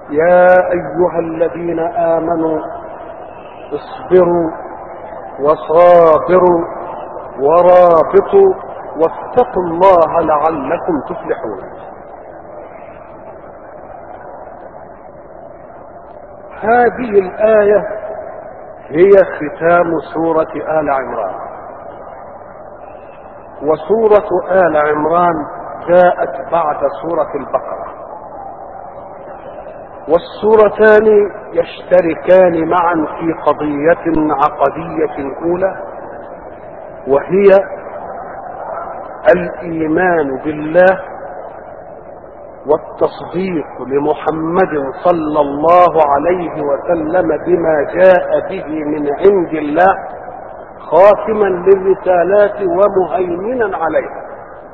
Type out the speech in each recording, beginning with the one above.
يا ايها الذين امنوا اصبروا وصابروا ورابطوا واتقوا الله لعلكم تفلحون هذه الايه هي ختام سوره ال عمران وسوره ال عمران جاءت بعد سوره البقره والسورتان يشتركان معا في قضيه عقديه اولى وهي الايمان بالله والتصديق لمحمد صلى الله عليه وسلم بما جاء به من عند الله خاتما للرسالات ومهيمنا عليها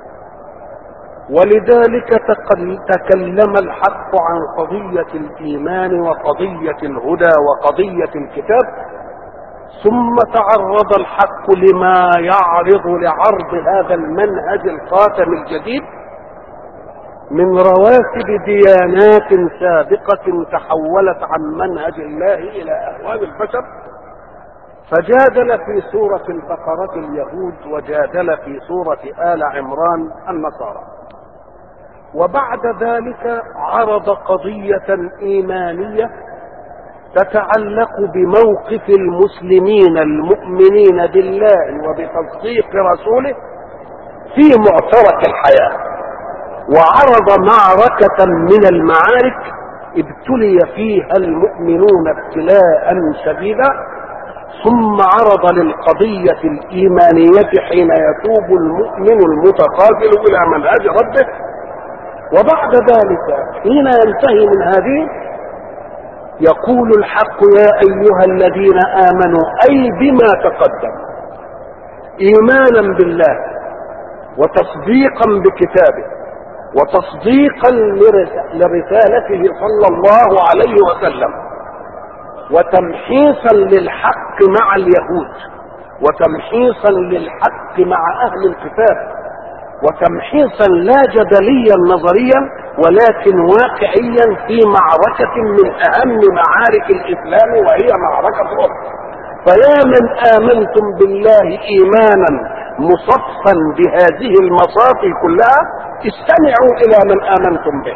ولذلك تكلم الحق عن قضية الإيمان وقضية الهدى وقضية الكتاب ثم تعرض الحق لما يعرض لعرض هذا المنهج الخاتم الجديد من رواتب ديانات سابقة تحولت عن منهج الله إلى أهوال البشر فجادل في سورة البقرة اليهود وجادل في سورة آل عمران النصارى وبعد ذلك عرض قضية إيمانية تتعلق بموقف المسلمين المؤمنين بالله وبتصديق رسوله في معترك الحياه وعرض معركة من المعارك ابتلي فيها المؤمنون ابتلاء شديدا ثم عرض للقضية الإيمانية حين يتوب المؤمن المتقابل إلى منهج ربه وبعد ذلك حين ينتهي من هذه يقول الحق يا أيها الذين آمنوا أي بما تقدم إيمانا بالله وتصديقا بكتابه وتصديقا لرسالته صلى الله عليه وسلم وتمحيصا للحق مع اليهود وتمحيصا للحق مع اهل الكتاب وتمحيصا لا جدليا نظريا ولكن واقعيا في معركة من أهم معارك الإسلام وهي معركة الأخرى فيا من آمنتم بالله إيمانا مصفا بهذه المصافي كلها استمعوا الى من امنتم به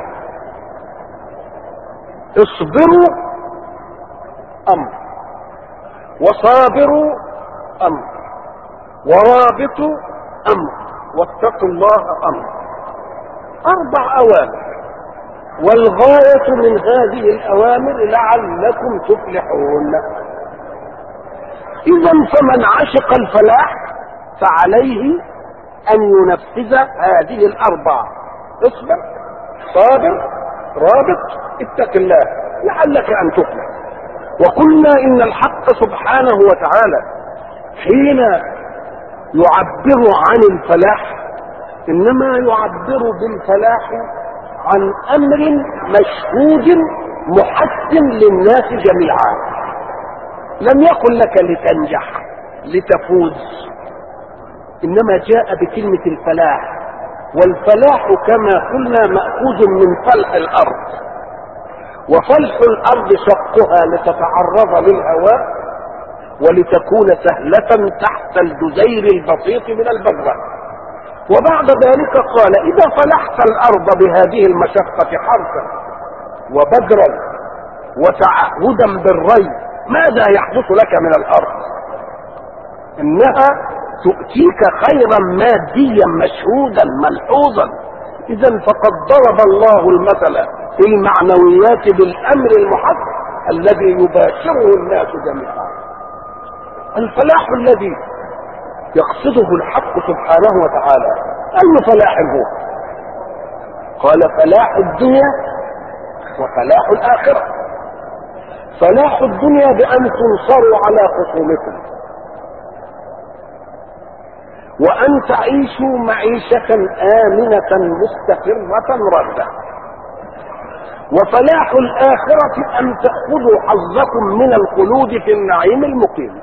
اصبروا امر وصابروا امر ورابطوا امر واتقوا الله امر اربع اوامر والغايه من هذه الاوامر لعلكم تفلحون اذا فمن عشق الفلاح فعليه ان ينفذ هذه الاربعه اصبر صابر رابط اتق الله لعلك ان تفلح وقلنا ان الحق سبحانه وتعالى حين يعبر عن الفلاح انما يعبر بالفلاح عن امر مشهود محسن للناس جميعا لم يقل لك لتنجح لتفوز انما جاء بكلمه الفلاح والفلاح كما قلنا ماخوذ من فلح الارض وفلح الارض شقها لتتعرض للهواء ولتكون سهله تحت الجزير البسيط من البذره وبعد ذلك قال اذا فلحت الارض بهذه المشقه حرثا وبذرا وتعهدا بالري ماذا يحدث لك من الارض انها تؤتيك خيرا ماديا مشهودا ملحوظا اذا فقد ضرب الله المثل في المعنويات بالامر المحق الذي يباشره الناس جميعا الفلاح الذي يقصده الحق سبحانه وتعالى اي فلاح هو قال فلاح الدنيا وفلاح الاخره فلاح الدنيا بان تنصروا على خصومكم وأن تعيشوا معيشة آمنة مستقرة ردة وفلاح الآخرة أن تأخذوا حظكم من الخلود في النعيم المقيم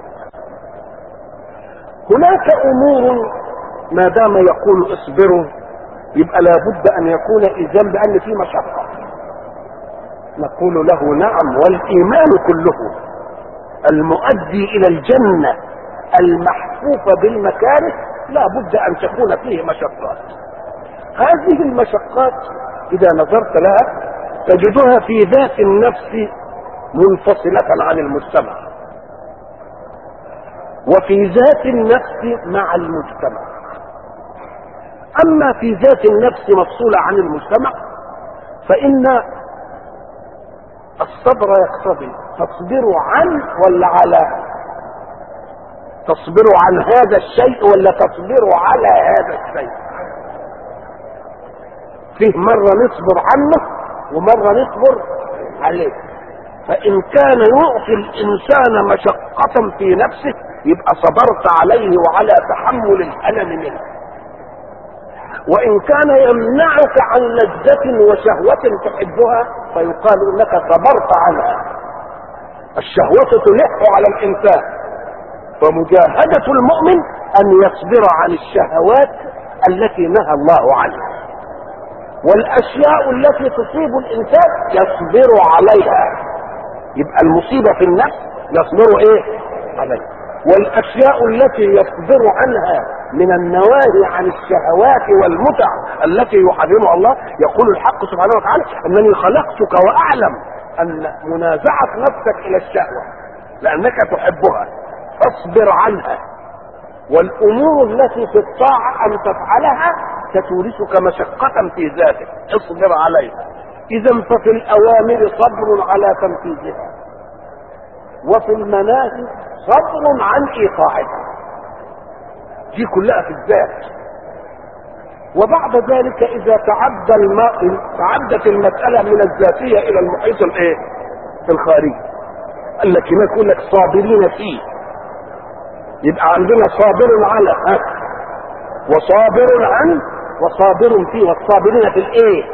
هناك أمور ما دام يقول اصبروا يبقى لابد أن يكون إذن بأن في مشقة نقول له نعم والايمان كله المؤدي الى الجنه المحفوفه بالمكاره لا بد ان تكون فيه مشقات هذه المشقات اذا نظرت لها تجدها في ذات النفس منفصله عن المجتمع وفي ذات النفس مع المجتمع اما في ذات النفس مفصوله عن المجتمع فان الصبر يقتضي تصبروا عن ولا على تصبروا عن هذا الشيء ولا تصبروا على هذا الشيء فيه مرة نصبر عنه ومرة نصبر عليه فإن كان يعطي الإنسان مشقة في نفسه يبقى صبرت عليه وعلى تحمل الألم منه وإن كان يمنعك عن لذة وشهوة تحبها فيقال إنك صبرت عنها الشهوة تلح على الإنسان فمجاهدة المؤمن أن يصبر عن الشهوات التي نهى الله عنها والأشياء التي تصيب الإنسان يصبر عليها يبقى المصيبة في النفس يصبر إيه؟ عليها والأشياء التي يصبر عنها من النواهي عن الشهوات والمتع التي يحرمها الله يقول الحق سبحانه وتعالى أنني خلقتك وأعلم أن منازعة نفسك إلى الشهوة لأنك تحبها فاصبر عنها والامور التي في الطاعه ان تفعلها ستورثك مشقه في ذاتك اصبر عليها اذا ففي الاوامر صبر على تنفيذها وفي المناهي صبر عن ايقاعها دي كلها في الذات وبعد ذلك اذا تعدى الماء تعدت المساله من الذاتيه الى المحيط الايه الخارجي قال لك هناك يقول لك صابرين فيه يبقى عندنا صابر على ها وصابر عن وصابر فيه والصابرين في الايه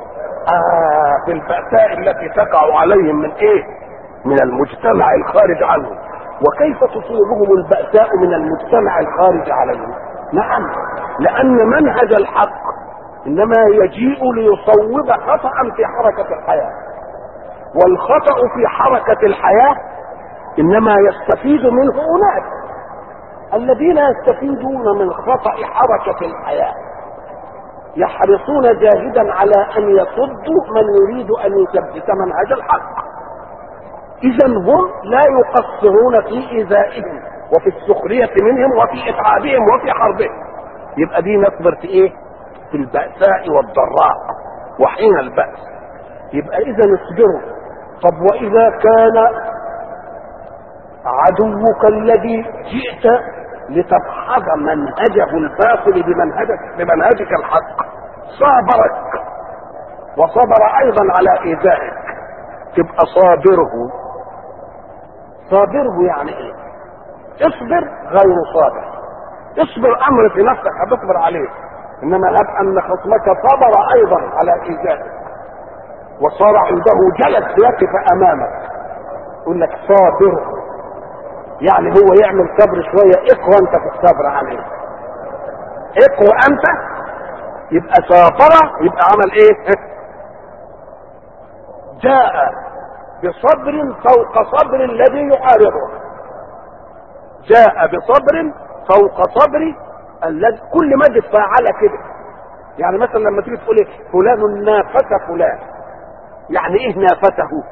آه في البأساء التي تقع عليهم من ايه من المجتمع الخارج عنهم وكيف تصيبهم البأساء من المجتمع الخارج عليهم نعم لأن منهج الحق إنما يجيء ليصوب خطأ في حركة الحياة والخطأ في حركة الحياة إنما يستفيد منه أناس الذين يستفيدون من خطأ حركة الحياة يحرصون جاهدا على أن يصدوا من يريد أن يثبت منهج الحق إذا هم لا يقصرون في إيذائهم وفي السخرية منهم وفي إتعابهم وفي حربهم يبقى دي نصبر في إيه؟ في البأساء والضراء وحين البأس يبقى إذا اصبروا طب وإذا كان عدوك الذي جئت لتدحض منهجه الباطل بمنهجك بمنهجك الحق صابرك وصبر ايضا على ايذائك تبقى صابره صابره يعني ايه اصبر غير صابر اصبر امر في نفسك هتصبر عليه انما هب ان خصمك صبر ايضا على ايذائك وصار عنده جلد يقف امامك يقول لك صابره يعني هو يعمل صبر شويه اقوى انت في الصبر عليه اقوى انت يبقى صابر يبقى عمل ايه جاء بصبر فوق صبر الذي يحاربه جاء بصبر فوق صبر الذي كل ما فعل كده يعني مثلا لما تيجي تقول إيه فلان نافس فلان يعني ايه نافسه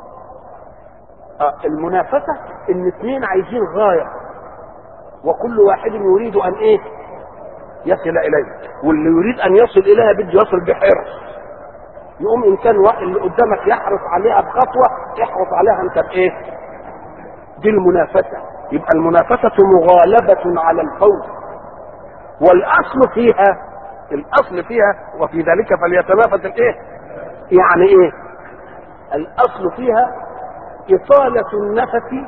المنافسة ان اثنين عايزين غاية وكل واحد يريد ان ايه يصل اليه واللي يريد ان يصل اليها بده يصل بحرص يقوم ان كان اللي قدامك يحرص عليها بخطوة احرص عليها انت بايه دي المنافسة يبقى المنافسة مغالبة على الفوز والاصل فيها الاصل فيها وفي ذلك فليتنافس الايه يعني ايه الاصل فيها إطالة النفس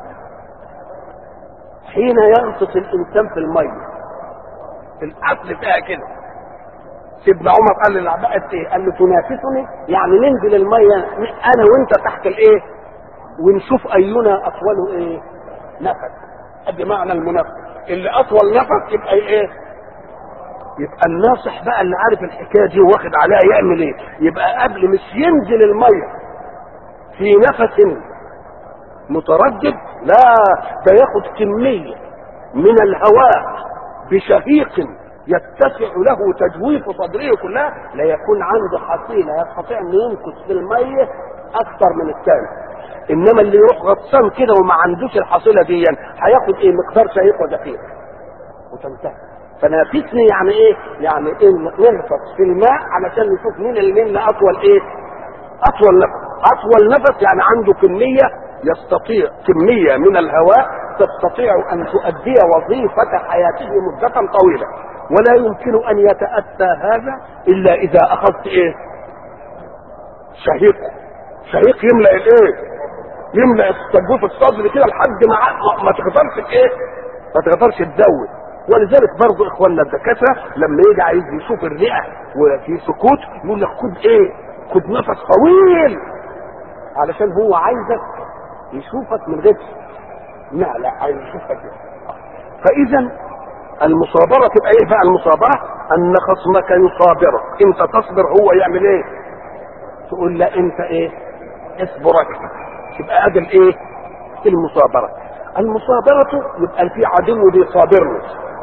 حين يغطس الإنسان في المية الأصل فيها كده سيدنا عمر قال للعباءة ايه؟ قال له تنافسني يعني ننزل المية أنا وأنت تحت الإيه؟ ونشوف أينا أطول إيه؟ نفس ادي معنى المنافس اللي أطول نفس يبقى إيه؟ يبقى الناصح بقى اللي عارف الحكايه دي واخد عليها يعمل ايه؟ يبقى قبل مش ينزل الميه في نفس متردد لا ده ياخد كمية من الهواء بشهيق يتسع له تجويف صدره كلها لا يكون عنده حصيلة يستطيع انه يمكث في المية اكثر من الثاني انما اللي يروح غطسان كده وما عندوش الحصيلة دي هياخد ايه مقدار شهيق ودقيق وتنتهي فنافسني يعني ايه يعني ايه نغطس في الماء علشان نشوف مين اللي منا اطول ايه اطول نفس اطول نفس يعني عنده كميه يستطيع كميه من الهواء تستطيع ان تؤدي وظيفه حياته مده طويله ولا يمكن ان يتاتى هذا الا اذا اخذت ايه شهيق شهيق يملا الايه يملا تجوف الصدر كده لحد ما ما تقدرش ايه ما تقدرش تزود ولذلك برضه اخواننا الدكاتره لما يجي عايز يشوف الرئه وفي سكوت يقول لك خد ايه خد نفس طويل علشان هو عايزك يشوفك من غير لا لا عايز يشوفك كده فاذا المصابرة تبقى ايه بقى المصابرة ان خصمك يصابرك انت تصبر هو يعمل ايه تقول لا انت ايه اصبرك تبقى ادي الايه المصابرة المصابرة يبقى في عدو بيصابرنا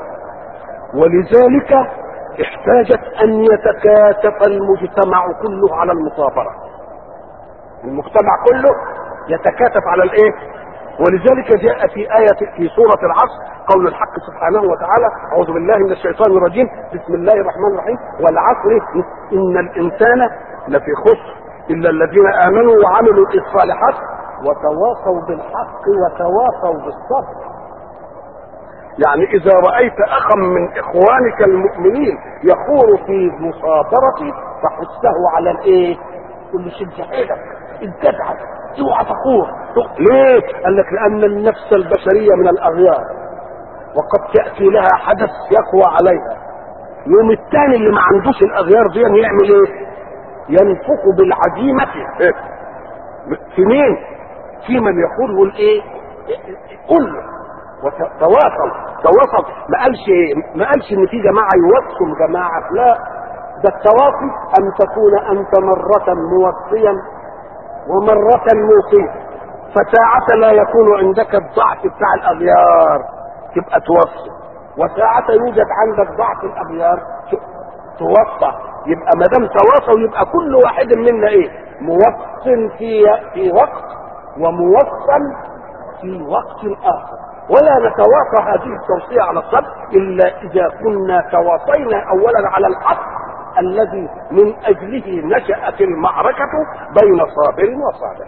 ولذلك احتاجت ان يتكاتف المجتمع كله على المصابرة المجتمع كله يتكاتف على الايه ولذلك جاء في آية في سورة العصر قول الحق سبحانه وتعالى أعوذ بالله من الشيطان الرجيم بسم الله الرحمن الرحيم والعصر إن الإنسان لفي خسر إلا الذين آمنوا وعملوا الصالحات وتواصوا بالحق وتواصوا بالصبر يعني إذا رأيت أخا من إخوانك المؤمنين يخور في مصابرة فحثه على الإيه؟ قل له شد حيلك اتبعك اوعى تخور ليه؟ قال لك لأن النفس البشرية من الأغيار وقد تأتي لها حدث يقوى عليها يوم الثاني اللي ما عندوش الأغيار دي يعمل إيه؟ ينفخ بالعزيمة في مين؟ في من يقول له الإيه؟ قل له وتواصل تواصل ما قالش ايه ما قالش ان في جماعه يوصوا جماعه لا ده التواصي ان تكون انت مره موصيا ومره موصيا فساعة لا يكون عندك الضعف بتاع الاغيار تبقى توصي وساعة يوجد عندك ضعف الاغيار توصى يبقى ما دام تواصوا يبقى كل واحد منا ايه موص في في وقت وموصل في وقت اخر ولا نتواصى هذه التوصية على الصبر إلا إذا كنا تواصينا أولا على الحق الذي من أجله نشأت المعركة بين صابر وصابر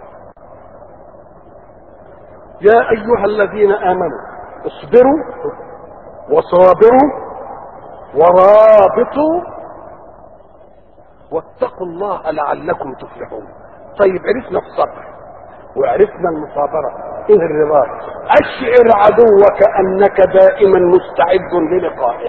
يا أيها الذين آمنوا اصبروا وصابروا ورابطوا واتقوا الله لعلكم تفلحون طيب عرفنا الصبر وعرفنا المصابرة ايه الرباط اشعر عدوك انك دائما مستعد للقائه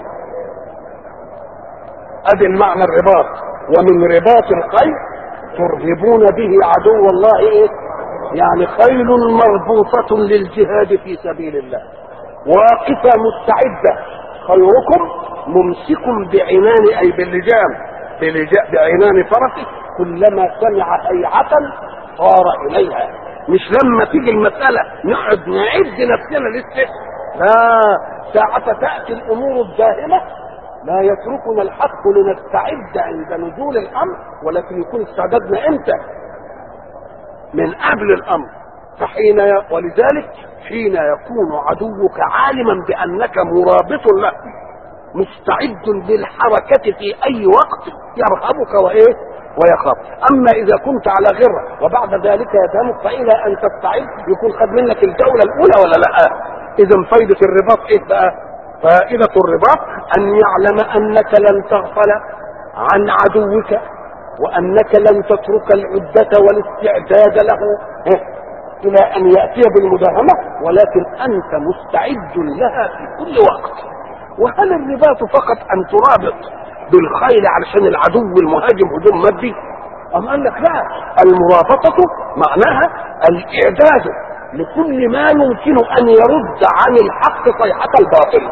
ادي المعنى الرباط ومن رباط الخيل ترهبون به عدو الله ايه يعني خيل مربوطة للجهاد في سبيل الله واقفة مستعدة خيركم ممسك بعنان اي باللجام بعنان فرسه كلما سمع هيعة صار اليها مش لما تيجي المسألة نقعد نعد نفسنا لسه لا ساعة تأتي الأمور الداهمة لا يتركنا الحق لنستعد عند نزول الأمر ولكن يكون استعدادنا إمتى؟ من قبل الأمر فحين ي... ولذلك حين يكون عدوك عالما بأنك مرابط له مستعد للحركة في أي وقت يرهبك وإيه؟ ويخاف اما اذا كنت على غره وبعد ذلك يفهمك فالى ان تستعد يكون خد منك الجوله الاولى ولا لا اذا فائده الرباط ايه بقى فائده الرباط ان يعلم انك لن تغفل عن عدوك وانك لن تترك العده والاستعداد له الى ان ياتي بالمداهمه ولكن انت مستعد لها في كل وقت وهل الرباط فقط ان ترابط بالخيل علشان العدو المهاجم هجوم مادي أم قال لك لا المرابطة معناها الإعداد لكل ما يمكن أن يرد عن الحق صيحة الباطل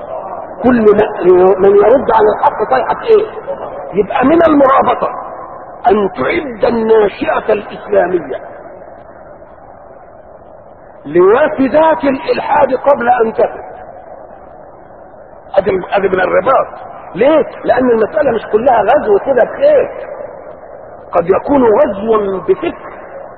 كل من يرد عن الحق صيحة إيه يبقى من المرابطة ان تعد الناشئه الاسلاميه لوافدات الالحاد قبل ان تفد ادي ادي من الرباط ليه؟ لان المساله مش كلها غزو كده بخير قد يكون غزوا بفكر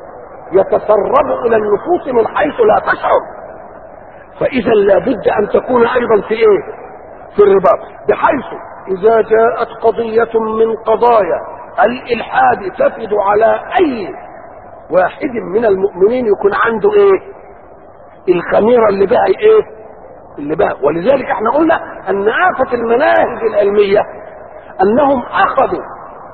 يتسرب الى النفوس من حيث لا تشعر فاذا لابد ان تكون ايضا في ايه في الرباط بحيث اذا جاءت قضيه من قضايا الالحاد تفد على اي واحد من المؤمنين يكون عنده ايه الخميره اللي بقى ايه اللي بقى ولذلك احنا قلنا ان آفة المناهج العلمية انهم اخذوا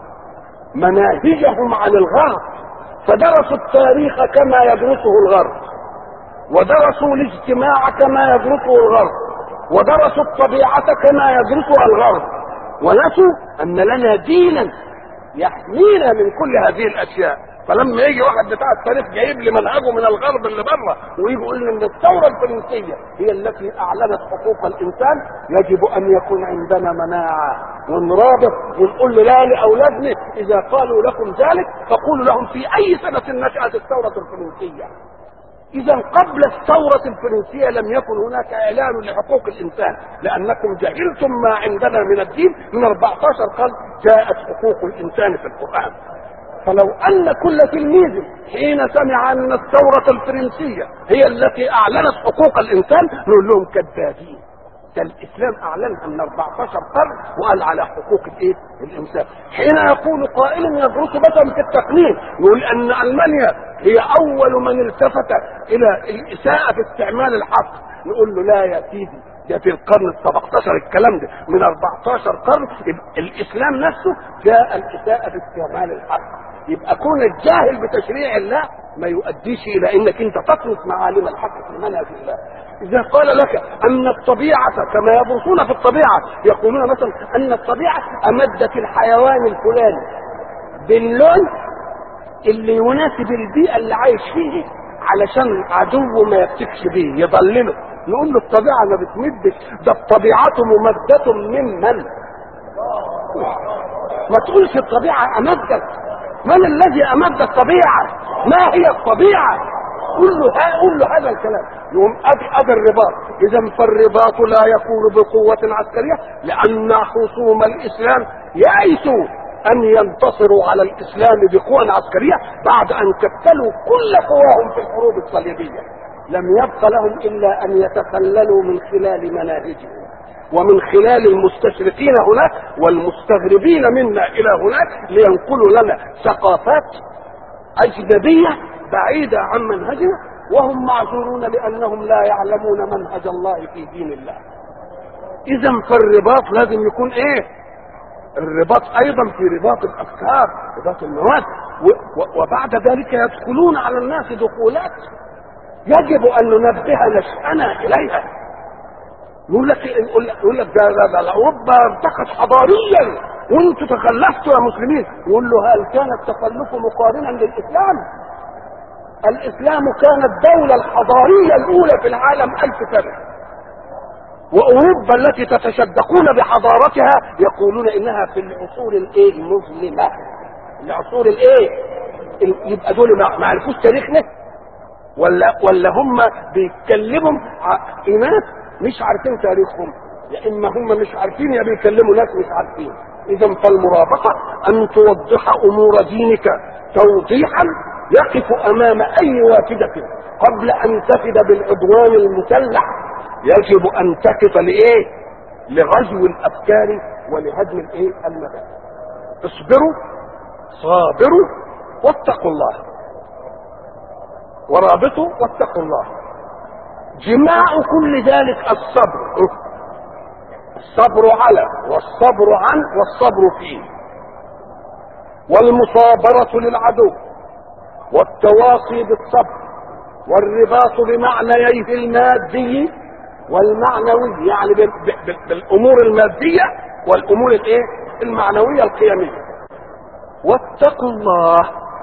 مناهجهم عن الغرب فدرسوا التاريخ كما يدرسه الغرب ودرسوا الاجتماع كما يدرسه الغرب ودرسوا الطبيعة كما يدرسها الغرب ونسوا ان لنا دينا يحمينا من كل هذه الاشياء فلما يجي واحد بتاع التاريخ جايب لي منهجه من الغرب اللي بره ويجي يقول لي ان الثوره الفرنسيه هي التي اعلنت حقوق الانسان يجب ان يكون عندنا مناعه ونرابط ونقول له لا لاولادنا اذا قالوا لكم ذلك فقولوا لهم في اي سنه نشات الثوره الفرنسيه اذا قبل الثورة الفرنسية لم يكن هناك اعلان لحقوق الانسان لانكم جهلتم ما عندنا من الدين من 14 قرن جاءت حقوق الانسان في القرآن فلو ان كل تلميذ حين سمع ان الثورة الفرنسية هي التي اعلنت حقوق الانسان نقول لهم كذابين ده الاسلام اعلنها من 14 قرن وقال على حقوق الايه الانسان حين يقول قائل يدرس مثلا في التقنين يقول ان المانيا هي اول من التفت الى الاساءه في استعمال الحق نقول له لا يا سيدي ده في القرن ال 17 الكلام ده من 14 قرن الاسلام نفسه جاء الاساءه في استعمال الحق يبقى كون الجاهل بتشريع الله ما يؤديش الى انك انت تطلق معالم الحق في منهج الله اذا قال لك ان الطبيعه كما يدرسون في الطبيعه يقولون مثلا ان الطبيعه امدت الحيوان الفلاني باللون اللي يناسب البيئه اللي عايش فيه علشان عدو ما يفتكش بيه يضلله نقول له الطبيعه ما بتمدش ده الطبيعه ممده ممن ما تقولش الطبيعه امدت من الذي امد الطبيعه ما هي الطبيعه قل له قل له هذا الكلام يقوم ادي ادي الرباط اذا فالرباط لا يكون بقوه عسكريه لان خصوم الاسلام يئسوا ان ينتصروا على الاسلام بقوه عسكريه بعد ان كتلوا كل قواهم في الحروب الصليبيه لم يبق لهم الا ان يتخللوا من خلال مناهجهم ومن خلال المستشرقين هناك والمستغربين منا الى هناك لينقلوا لنا ثقافات اجنبيه بعيده عن منهجنا وهم معذورون لانهم لا يعلمون منهج الله في دين الله اذا فالرباط لازم يكون ايه الرباط ايضا في رباط الافكار رباط المواد وبعد ذلك يدخلون على الناس دخولات يجب ان ننبه نشأنا اليها يقول لك يقول لك ده ده, ده اوروبا ارتقت حضاريا وانتم تخلفتوا يا مسلمين يقول له هل كان التخلف مقارنا للاسلام؟ الاسلام كان الدوله الحضاريه الاولى في العالم ألف سنه واوروبا التي تتشدقون بحضارتها يقولون انها في العصور الايه المظلمه العصور الايه يبقى دول ما عرفوش تاريخنا ولا ولا هم بيتكلموا ناس مش عارفين تاريخهم يا اما هم مش عارفين يا بيكلموا ناس مش عارفين اذا فالمرابطه ان توضح امور دينك توضيحا يقف امام اي وافده قبل ان تفد بالعدوان المسلح يجب ان تقف لايه لغزو الافكار ولهدم الايه المبادئ اصبروا صابروا واتقوا الله ورابطوا واتقوا الله جماع كل ذلك الصبر الصبر على والصبر عن والصبر فيه والمصابرة للعدو والتواصي بالصبر والرباط بمعنييه المادي والمعنوي يعني بالامور الماديه والامور الايه المعنويه القيميه واتقوا الله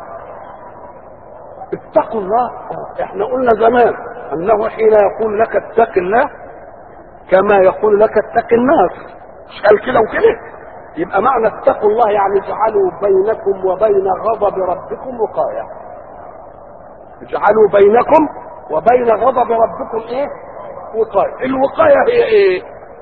اتقوا الله احنا قلنا زمان انه حين يقول لك اتق الله كما يقول لك اتق الناس مش قال كده وكده يبقى معنى اتقوا الله يعني اجعلوا بينكم وبين غضب ربكم وقايه اجعلوا بينكم وبين غضب ربكم ايه وقايه الوقايه هي ايه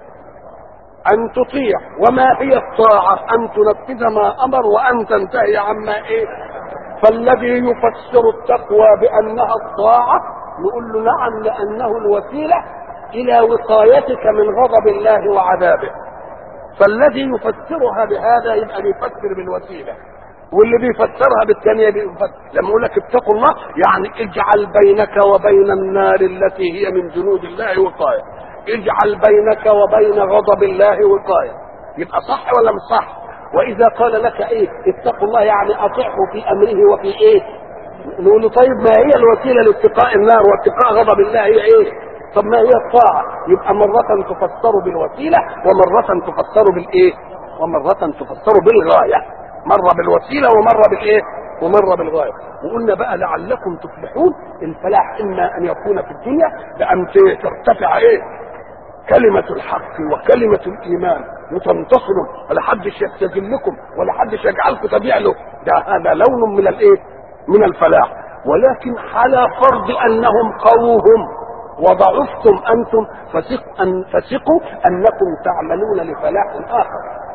ان تطيع وما هي الطاعه ان تنفذ ما امر وان تنتهي عما ايه فالذي يفسر التقوى بانها الطاعه نقول له نعم لانه الوسيله الى وقايتك من غضب الله وعذابه فالذي يفسرها بهذا يبقى بيفسر بالوسيله واللي بيفسرها بالثانيه بيفسر لما يقول لك اتقوا الله يعني اجعل بينك وبين النار التي هي من جنود الله وقايه اجعل بينك وبين غضب الله وقايه يبقى صح ولا مش صح واذا قال لك ايه اتقوا الله يعني اطيعه في امره وفي ايه نقول له طيب ما هي الوسيله لاتقاء النار واتقاء غضب الله هي ايه طب ما هي الطاعه يبقى مره تفسر بالوسيله ومره تفسر بالايه ومره تفسر بالغايه مره بالوسيله ومره بالايه ومره بالغايه وقلنا بقى لعلكم تفلحون الفلاح اما ان يكون في الدنيا بان ترتفع ايه كلمة الحق وكلمة الإيمان وتنتصروا ولا حدش يستذلكم ولا حدش يجعلكم تبيع له ده هذا لون من الإيه؟ من الفلاح ولكن على فرض أنهم قوهم وضعفتم أنتم فثق أن فثقوا أنكم تعملون لفلاح آخر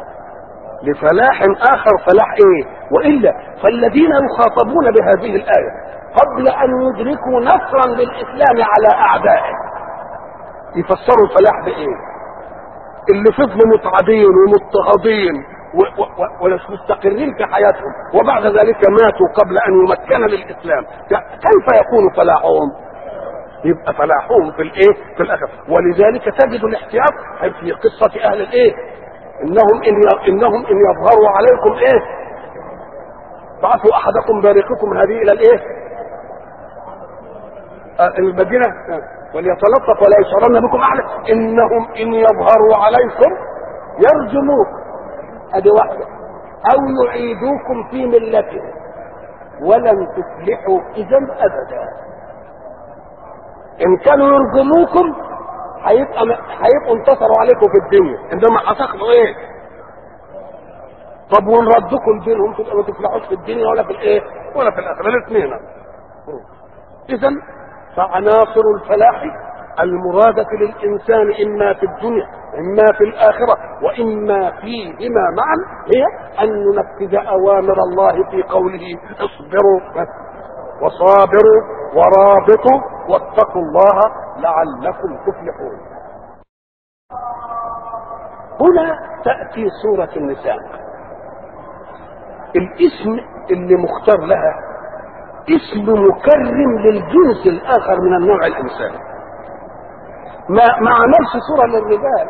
لفلاح آخر فلاح إيه وإلا فالذين يخاطبون بهذه الآية قبل أن يدركوا نصرا للإسلام على أعدائه يفسروا الفلاح بايه اللي فضلوا متعدين ومضطهدين ومش مستقرين في حياتهم وبعد ذلك ماتوا قبل ان يمكن للاسلام كيف يكون فلاحهم يبقى فلاحهم في الايه في الاخر ولذلك تجد الاحتياط في قصه اهل الايه انهم ان انهم ان يظهروا عليكم ايه بعثوا احدكم بارقكم هذه الى الايه المدينه وليتلطف ولا يشعرن بكم احد انهم ان يظهروا عليكم يرجموكم ادي واحده او يعيدوكم في ملتهم ولن تفلحوا اذا ابدا ان كانوا يرجموكم هيبقى هيبقوا انتصروا عليكم في الدنيا انما هتاخدوا ايه طب وان ردكم دينهم تبقى ما تفلحوش في الدنيا ولا في الايه ولا في الاخره الاثنين اذا فعناصر الفلاح المرادة للإنسان إما في الدنيا إما في الآخرة وإما فيهما معا هي أن ننفذ أوامر الله في قوله اصبروا وصابروا ورابطوا واتقوا الله لعلكم تفلحون هنا تأتي سورة النساء الاسم اللي مختار لها اسم مكرم للجنس الاخر من النوع الانساني ما ما عملش صوره للرجال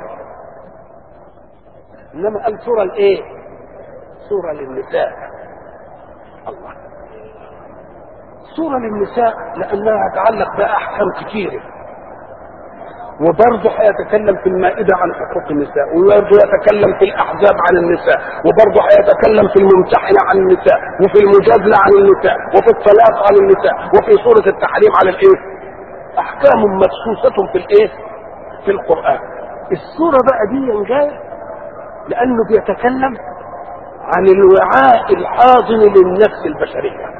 انما قال صوره لايه صوره للنساء الله صوره للنساء لانها تتعلق باحكام كثيره وبرضه هيتكلم في المائدة عن حقوق النساء وبرضه يتكلم في الأحزاب عن النساء وبرضه هيتكلم في الممتحنة عن النساء وفي المجادلة عن النساء وفي الطلاق عن النساء وفي سورة التحريم على الإيه؟ أحكام مبسوطة في الإيه؟ في القرآن السورة بقى دي جاية لأنه بيتكلم عن الوعاء الحاضن للنفس البشرية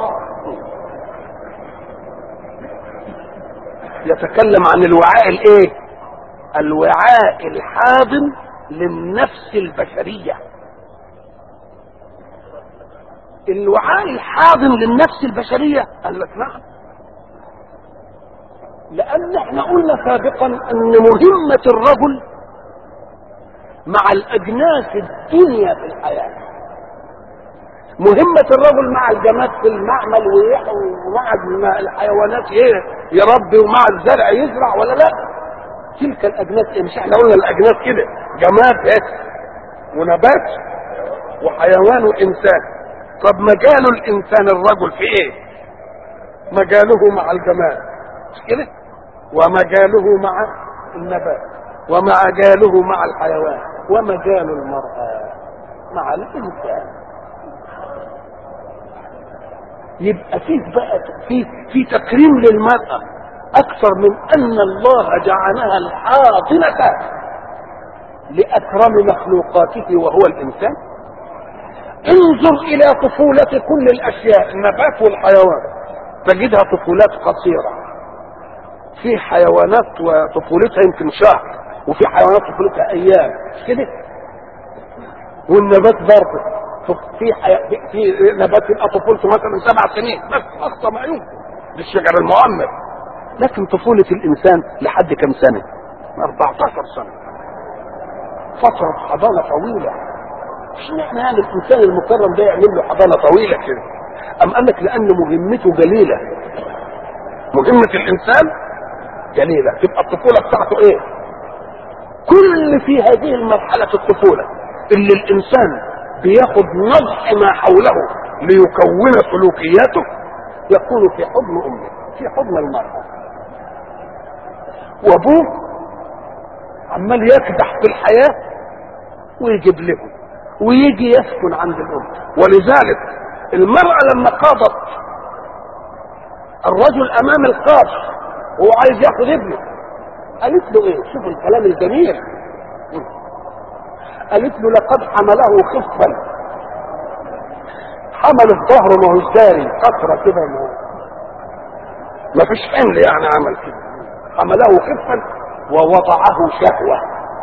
يتكلم عن الوعاء الايه الوعاء الحاضن للنفس البشرية الوعاء الحاضن للنفس البشرية قال لك نعم لأن احنا قلنا سابقا أن مهمة الرجل مع الأجناس الدنيا في الحياة مهمة الرجل مع الجماد في المعمل ومع الحيوانات ايه يربي ومع الزرع يزرع ولا لا تلك الاجناس ايه مش احنا قلنا الاجناس كده جماد ايه ونبات وحيوان وانسان طب مجال الانسان الرجل في ايه مجاله مع الجماد مش كده ومجاله مع النبات ومجاله مع الحيوان ومجال المرأة مع الانسان يبقى فيه بقى في في تكريم للمرأة أكثر من أن الله جعلها الحاضنة لأكرم مخلوقاته وهو الإنسان انظر إلى طفولة كل الأشياء النبات والحيوان تجدها طفولات قصيرة في حيوانات وطفولتها يمكن شهر وفي حيوانات طفولتها أيام مش كده والنبات برضه في حي... في, في نبات يبقى طفولته مثلا سبع سنين بس اقصى ما يمكن للشجر المعمر لكن طفولة الإنسان لحد كم سنة 14 سنة فترة حضانة طويلة اشمعنى يعني الإنسان المكرم ده يعمل له حضانة طويلة كده أم قال لك لأن مهمته جليلة مهمة الإنسان جليلة تبقى الطفولة بتاعته إيه كل في هذه المرحلة الطفولة اللي الإنسان بياخد نضح ما حوله ليكون سلوكياته يكون في حضن أمه في حضن المرأة وابوه عمال يكدح في الحياة ويجيب لهم ويجي يسكن عند الأم ولذلك المرأة لما قاضت الرجل أمام القاضي وهو عايز ياخد ابنه قالت له ايه شوف الكلام الجميل قالت له لقد حمله خفا حمل الظهر ما هوش داري قطرة كده ما ما فيش حمل يعني عمل كده حمله خفا ووضعه شهوة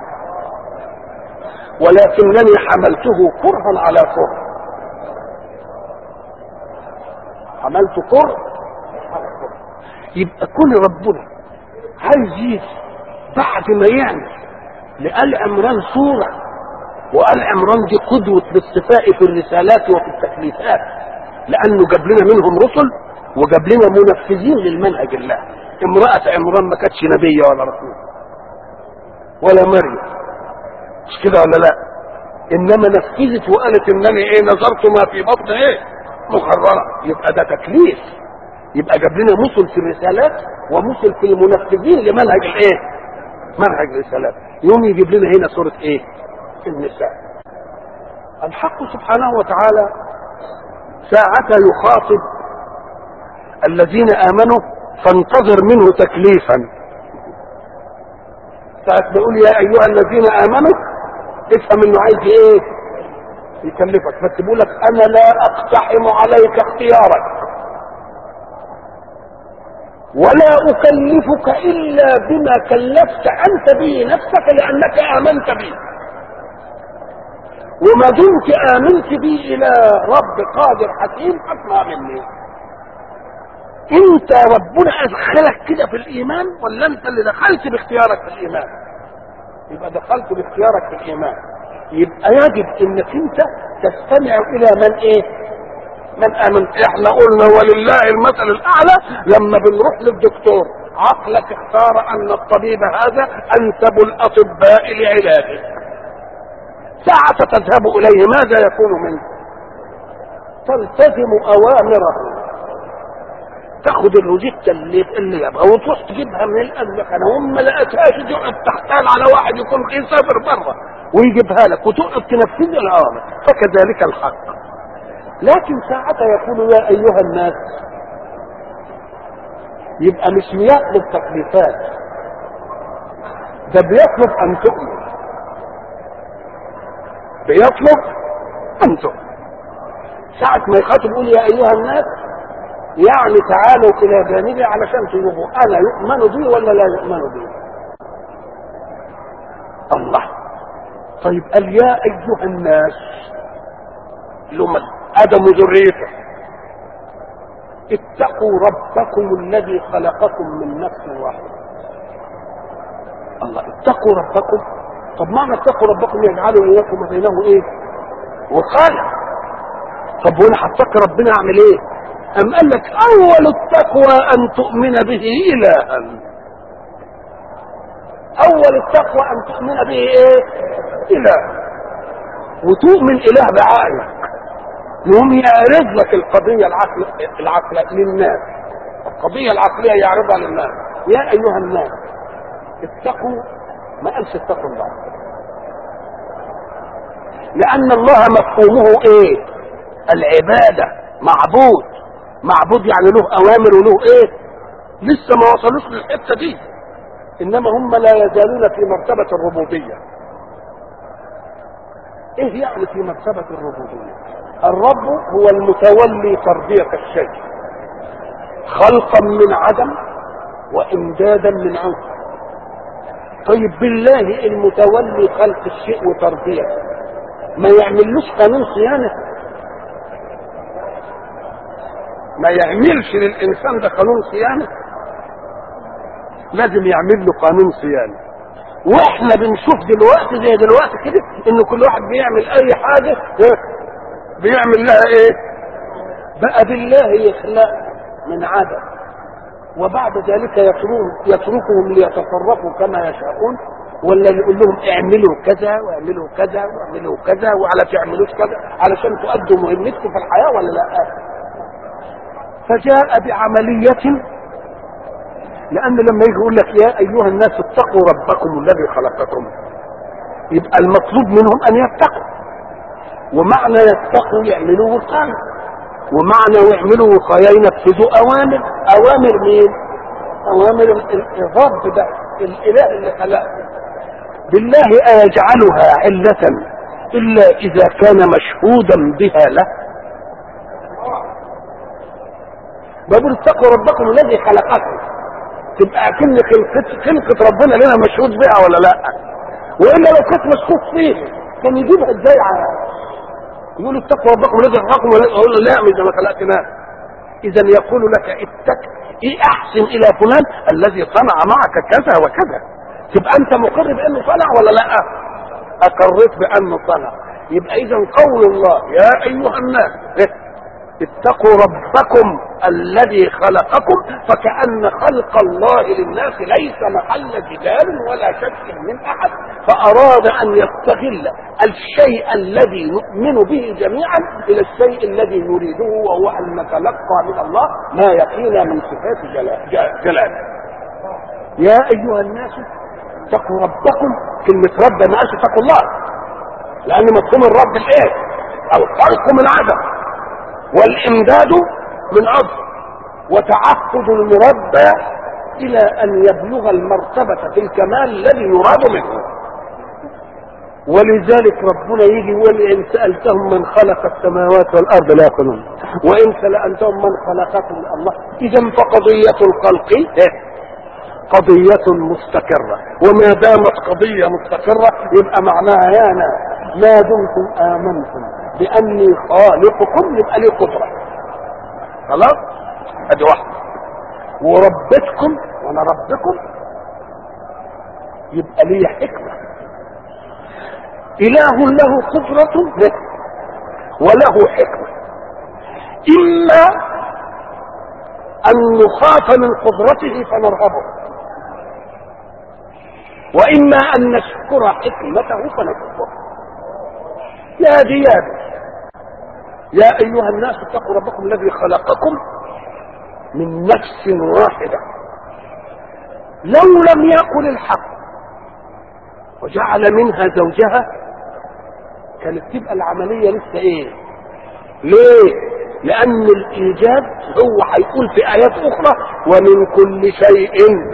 ولكنني حملته كرها على كره حملت كره على كره يبقى كل ربنا عايز يجي بعد ما يعمل لآل عمران صورة وآل عمران دي قدوة باصطفاء في الرسالات وفي التكليفات لأنه جاب لنا منهم رسل وجاب لنا منفذين للمنهج الله امرأة عمران ما كانتش نبية ولا رسول ولا مريم مش كده ولا لا انما نفذت وقالت انني ايه نظرت ما في بطن ايه مخررة يبقى ده تكليف يبقى جاب لنا مثل في الرسالات ومثل في المنفذين لمنهج الايه منهج الرسالات يوم يجيب لنا هنا سورة ايه النساء الحق سبحانه وتعالى ساعة يخاطب الذين آمنوا فانتظر منه تكليفا ساعة بيقول يا أيها الذين آمنوا افهم انه عايز ايه يكلفك بس بيقول لك انا لا اقتحم عليك اختيارك ولا اكلفك الا بما كلفت انت به نفسك لانك امنت بي وما دمت امنت بي الى رب قادر حكيم اسمع مني انت ربنا ادخلك كده في الايمان ولا انت اللي دخلت باختيارك في الايمان يبقى دخلت باختيارك في الايمان يبقى يجب انك انت تستمع الى من ايه من امن احنا قلنا ولله المثل الاعلى لما بنروح للدكتور عقلك اختار ان الطبيب هذا انسب الاطباء لعلاجك ساعة تذهب اليه ماذا يكون منك تلتزم اوامره تاخد الروجيتا اللي اللي يبقى وتروح تجيبها من الأزبخانة وما لقيتهاش تقعد تحتال على واحد يكون يسافر بره ويجيبها لك وتقعد تنفذ الأوامر فكذلك الحق لكن ساعتها يقول يا أيها الناس يبقى مش بيطلب تكليفات ده بيطلب أن تؤمن بيطلب أن تؤمن ساعة ما يخاطب يقول يا أيها الناس يعني تعالوا الى جانبي علشان تشوفوا انا يؤمن بي ولا لا يؤمن بي الله طيب قال يا ايها الناس لهم ادم ذريته اتقوا ربكم الذي خلقكم من نفس واحده الله اتقوا ربكم طب معنى اتقوا ربكم يجعلوا اياكم وبينه ايه وخالق طب وانا هتقي ربنا اعمل ايه أم قال لك أول التقوى أن تؤمن به إلها أول التقوى أن تؤمن به إيه؟ إله وتؤمن إله بعقلك يقوم يعرض لك القضية العقل العقل للناس القضية العقلية يعرضها للناس يا أيها الناس اتقوا ما قالش اتقوا الله لأن الله مفهومه إيه؟ العبادة معبود معبود يعني له اوامر وله ايه لسه ما وصلوش للحته دي انما هم لا يزالون في مرتبه الربوبيه ايه يعني في مرتبة الربوبية الرب هو المتولي تربية الشيء خلقا من عدم وامدادا من عنصر طيب بالله المتولي خلق الشيء وتربيته ما يعملوش قانون صيانة ما يعملش للإنسان ده قانون صيانة لازم يعمل له قانون صيانة واحنا بنشوف دلوقتي زي دلوقتي كده ان كل واحد بيعمل اي حاجة بيعمل لها ايه بقى بالله يخلق من عدم وبعد ذلك يتركهم ليتصرفوا كما يشاءون ولا يقول لهم اعملوا كذا واعملوا كذا واعملوا كذا وعلى تعملوش كذا علشان تؤدوا مهمتكم في الحياه ولا لا؟ فجاء بعملية لأن لما يجي يقول لك يا أيها الناس اتقوا ربكم الذي خلقكم يبقى المطلوب منهم أن يتقوا ومعنى يتقوا يعملوا وقاية ومعنى يعملوا وقاية ينفذوا أوامر أوامر مين؟ أوامر الرب ده الإله اللي خلقه بالله أيجعلها علة إلا إذا كان مشهودا بها له بقول اتقوا ربكم الذي خلقكم تبقى كل خلقة خلقة ربنا لنا مشهود بها ولا لا والا لو كانت مشهود فيه كان يجيبها ازاي على يقول اتقوا ربكم الذي خلقكم اقول له لا مش ما خلقتناه اذا يقول لك اتق ايه احسن الى فلان الذي صنع معك كذا وكذا تبقى انت مقر بانه صنع ولا لا اقريت بانه صنع يبقى اذا قول الله يا ايها الناس اتقوا ربكم الذي خلقكم فكأن خلق الله للناس ليس محل جدال ولا شك من أحد فأراد أن يستغل الشيء الذي نؤمن به جميعا إلى الشيء الذي نريده وهو أن نتلقى من الله ما يقينا من صفات جلاله يا أيها الناس اتقوا ربكم كلمة رب ما قالش اتقوا الله لأن مفهوم الرب الإيه؟ الخلق من عدم والامداد من عضو وتعقد المربى الى ان يبلغ المرتبه في الكمال الذي يراد منه ولذلك ربنا يجي يقول ان سالتهم من خلق السماوات والارض لا يقولون وان سالتهم من خلقكم الله اذا فقضيه الخلق قضية مستقرة وما دامت قضية مستقرة يبقى معناها يا ناس ما دمتم آمنتم باني خالقكم يبقى لي قدره خلاص ادي واحده وربتكم وانا ربكم يبقى لي حكمه اله له قدره وله حكمه اما ان نخاف من قدرته فنرهبه واما ان نشكر حكمته فنكفره يا ديابه يا ايها الناس اتقوا ربكم الذي خلقكم من نفس واحده لو لم يقل الحق وجعل منها زوجها كانت تبقى العمليه لسه ايه ليه لان الايجاد هو هيقول في ايات اخرى ومن كل شيء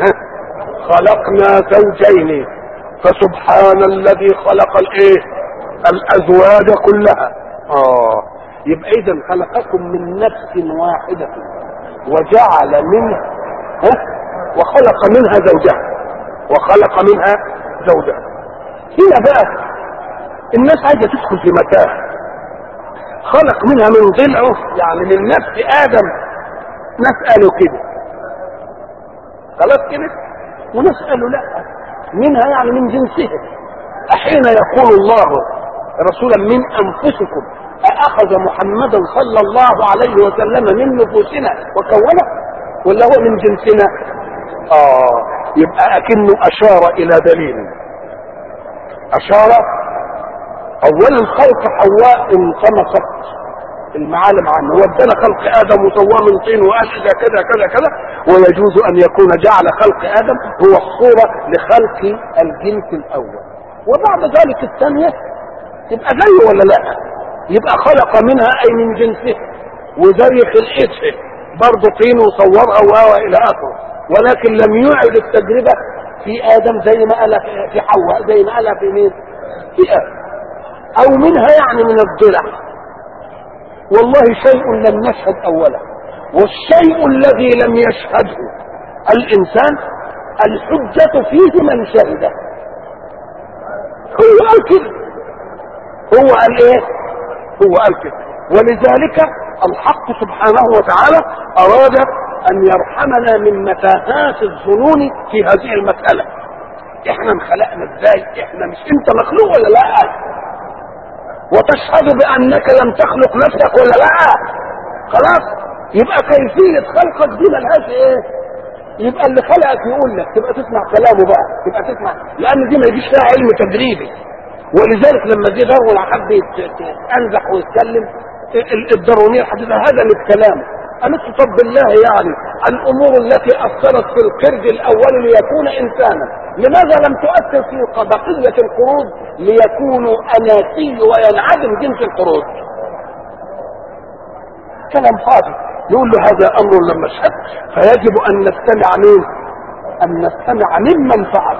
خلقنا زوجين فسبحان الذي خلق الايه الازواج كلها اه يبقى اذا خلقكم من نفس واحدة وجعل منها ها وخلق منها زوجها وخلق منها زوجها هنا بقى الناس عايزة تدخل في مكان خلق منها من ضلعه يعني من نفس ادم ناس قالوا كده خلاص كده وناس قالوا لا منها يعني من جنسها أحين يقول الله رسولا من أنفسكم أأخذ محمدا صلى الله عليه وسلم من نفوسنا وكونه ولا هو من جنسنا آه يبقى أكنه أشار إلى دليل أشار أولا خلق حواء انطمست المعالم عنه ودنا خلق ادم وسواه من طين وقال اذا كذا كذا كذا ويجوز ان يكون جعل خلق ادم هو الصوره لخلق الجنس الاول وبعد ذلك الثانيه تبقى زيه ولا لا يبقى خلق منها اي من جنسه وزي خلقته برضه طين وصورها و الى اخره ولكن لم يعد التجربه في ادم زي ما قال في حواء زي ما قال في مين في ادم او منها يعني من الضلع والله شيء لم نشهد اولا والشيء الذي لم يشهده الانسان الحجة فيه من شهده هو قال كده هو قال ايه هو قال كده ولذلك الحق سبحانه وتعالى اراد ان يرحمنا من متاهات الظنون في هذه المسألة احنا انخلقنا ازاي احنا مش انت مخلوق ولا لا وتشهد بانك لم تخلق نفسك ولا لا خلاص يبقى كيفية خلقك دي ملهاش ايه يبقى اللي خلقك يقول لك تبقى تسمع كلامه بقى تبقى تسمع لان دي ما يجيش فيها علم تدريبي ولذلك لما جه داروين حب ينزح ويتكلم الدارونية حدد هذا من الكلام قالت له طب بالله يعني الامور التي اثرت في القرد الاول ليكون انسانا لماذا لم تؤثر في بقيه القرود ليكونوا اناسي وينعدم جنس القرود كلام فاضي يقول له هذا امر لما اشهد فيجب ان نستمع مين ان نستمع ممن فعل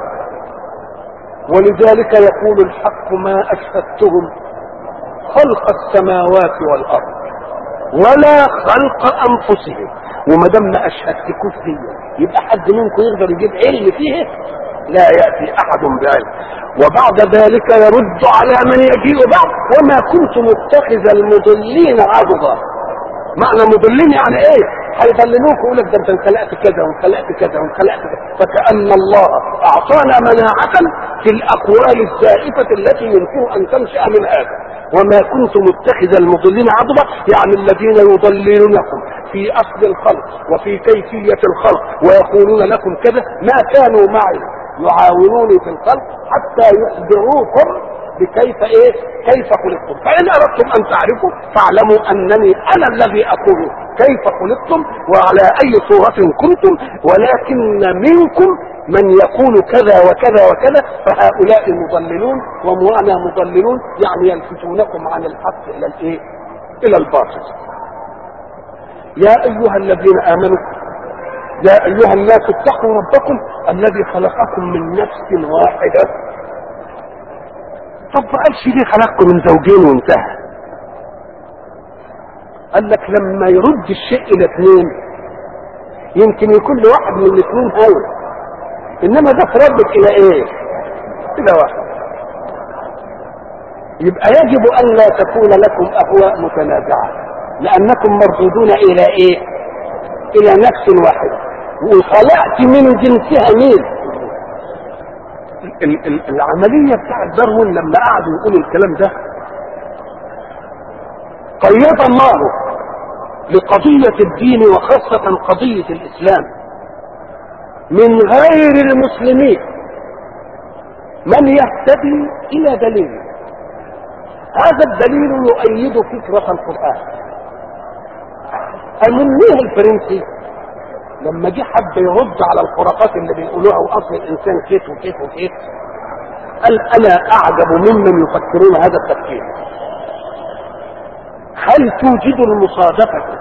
ولذلك يقول الحق ما اشهدتهم خلق السماوات والارض ولا خلق انفسهم وما دام ما اشهدتكوش فيه يبقى حد منكم يقدر يجيب علم فيه لا ياتي احد بعلم وبعد ذلك يرد على من يجيء بعد وما كنت متخذ المضلين عضدا معنى مضلين يعني ايه هيضللوك يقول لك ده انت انخلقت كذا وانخلقت كذا وانخلقت كذا فكأن الله اعطانا مناعة في الاقوال الزائفة التي يمكن ان تنشأ من هذا وما كنت متخذ المضلين عضبا يعني الذين يضللونكم في اصل الخلق وفي كيفية الخلق ويقولون لكم كذا ما كانوا معي يعاونوني في الخلق حتى يخبروكم بكيف ايه كيف خلقتم فان اردتم ان تعرفوا فاعلموا انني انا الذي اقول كيف خلقتم وعلى اي صورة كنتم ولكن منكم من يقول كذا وكذا وكذا فهؤلاء مضللون ومعنى مضللون يعني يلفتونكم عن الحق الى الايه الى الباطل يا ايها الذين امنوا يا ايها الناس اتقوا ربكم الذي خلقكم من نفس واحده طب ما قالش ليه خلقكم من زوجين وانتهى قال لك لما يرد الشيء الى اثنين يمكن يكون لواحد من الاثنين هوى انما ده تردد الى ايه الى واحد يبقى يجب ان لا تكون لكم اهواء متنازعه لانكم مردودون الى ايه الى نفس واحده وخلقت من جنسها مين ال- ال- العملية بتاعت داروين لما قعدوا يقولوا الكلام ده قيد الله لقضية الدين وخاصة قضية الإسلام من غير المسلمين من يهتدي إلى دليل هذا الدليل يؤيد فكرة القرآن المنيه الفرنسي لما جه حد يرد على الخرافات اللي بيقولوها واصل الانسان كيف وكيف وكيف قال انا اعجب ممن يفكرون هذا التفكير هل توجد المصادفة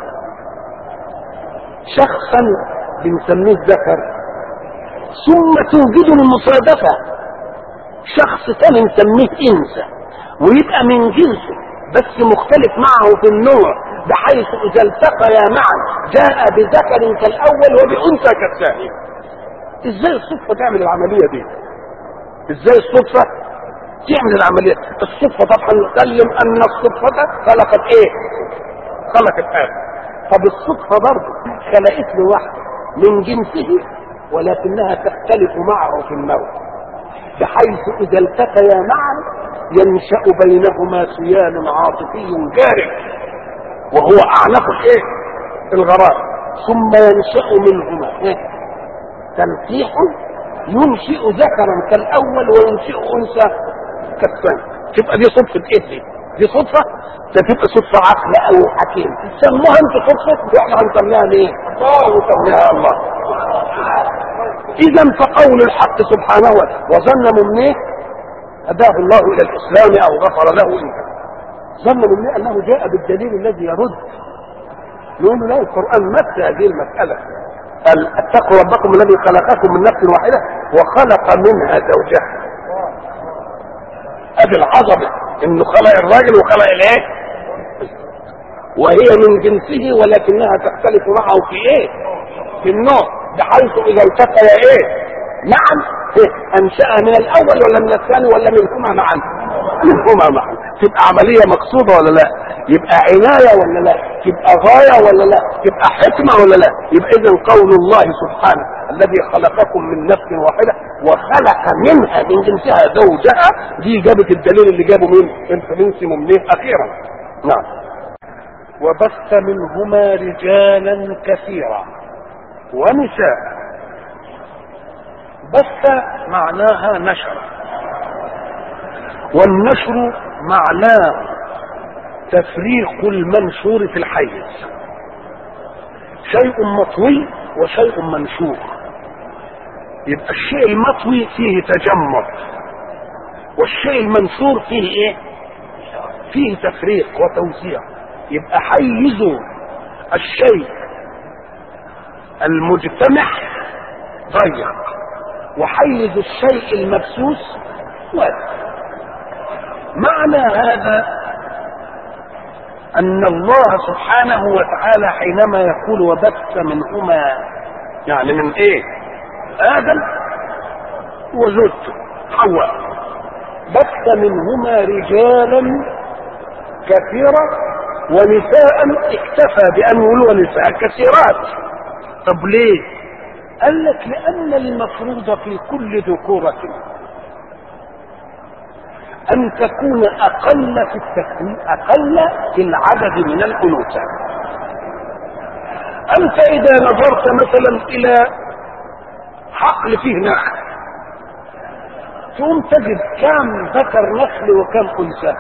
شخصا بنسميه ذكر ثم توجد المصادفة شخص ثاني نسميه انثى ويبقى من جنسه بس مختلف معه في النوع بحيث اذا التقيا معا جاء بذكر كالاول وبانثى كالثاني ازاي الصدفه تعمل العمليه دي ازاي الصدفه تعمل العمليه الصدفه طبعا نسلم ان الصدفه خلقت ايه خلقت ادم طب الصدفه برضه خلقت له واحده من جنسه ولكنها تختلف معه في النوع بحيث اذا التقيا معا ينشا بينهما سيال عاطفي جارح وهو اعنق ايه الغرام ثم ينشا منهما إيه؟ تنقيح ينشئ ذكرا كالاول وينشئ انثى كالثاني تبقى دي صدفه ايه دي دي صدفه ده تبقى صدفه عقل او حكيم سموها انت صدفه واحنا هنسميها ليه؟ الله وسميها الله اذا فقول الحق سبحانه وتعالى وظن منيه هداه الله الى الاسلام او غفر له ان ظن منيه انه جاء بالدليل الذي يرد نقول له لا القران مس هذه المساله قال اتقوا ربكم الذي خلقكم من نفس واحده وخلق منها زوجها ادي العظمه انه خلق الراجل وخلق الايه وهي من جنسه ولكنها تختلف معه في ايه في النوع بحيث اذا التقي ايه معا إيه؟ انشأها من الاول ولا من الثاني ولا منهما معا منهما معا تبقى عملية مقصودة ولا لا يبقى عناية ولا لا تبقى غاية ولا لا تبقى حكمة ولا لا يبقى اذا قول الله سبحانه الذي خلقكم من نفس واحدة وخلق منها من جنسها زوجها دي جابت الدليل اللي جابه مين الفرنسي ممنيه اخيرا نعم وبث منهما رجالا كثيرا ونساء بث معناها نشر والنشر معناه تفريق المنشور في الحيز شيء مطوي وشيء منشور يبقى الشيء المطوي فيه تجمع والشيء المنشور فيه ايه فيه تفريق وتوزيع يبقى حيزوا الشيء المجتمع ضيق وحيز الشيء المبسوس واسع معنى هذا ان الله سبحانه وتعالى حينما يقول وبث منهما يعني من ايه ادم وزوجته حواء بث منهما رجالا كثيرا ونساء اكتفى بان يقول ونساء كثيرات طب ليه قال لك لان المفروض في كل ذكوره ان تكون اقل في التكوين اقل في العدد من الانوثه انت اذا نظرت مثلا الى حقل فيه نخل تقوم تجد كم ذكر نخل وكم انثى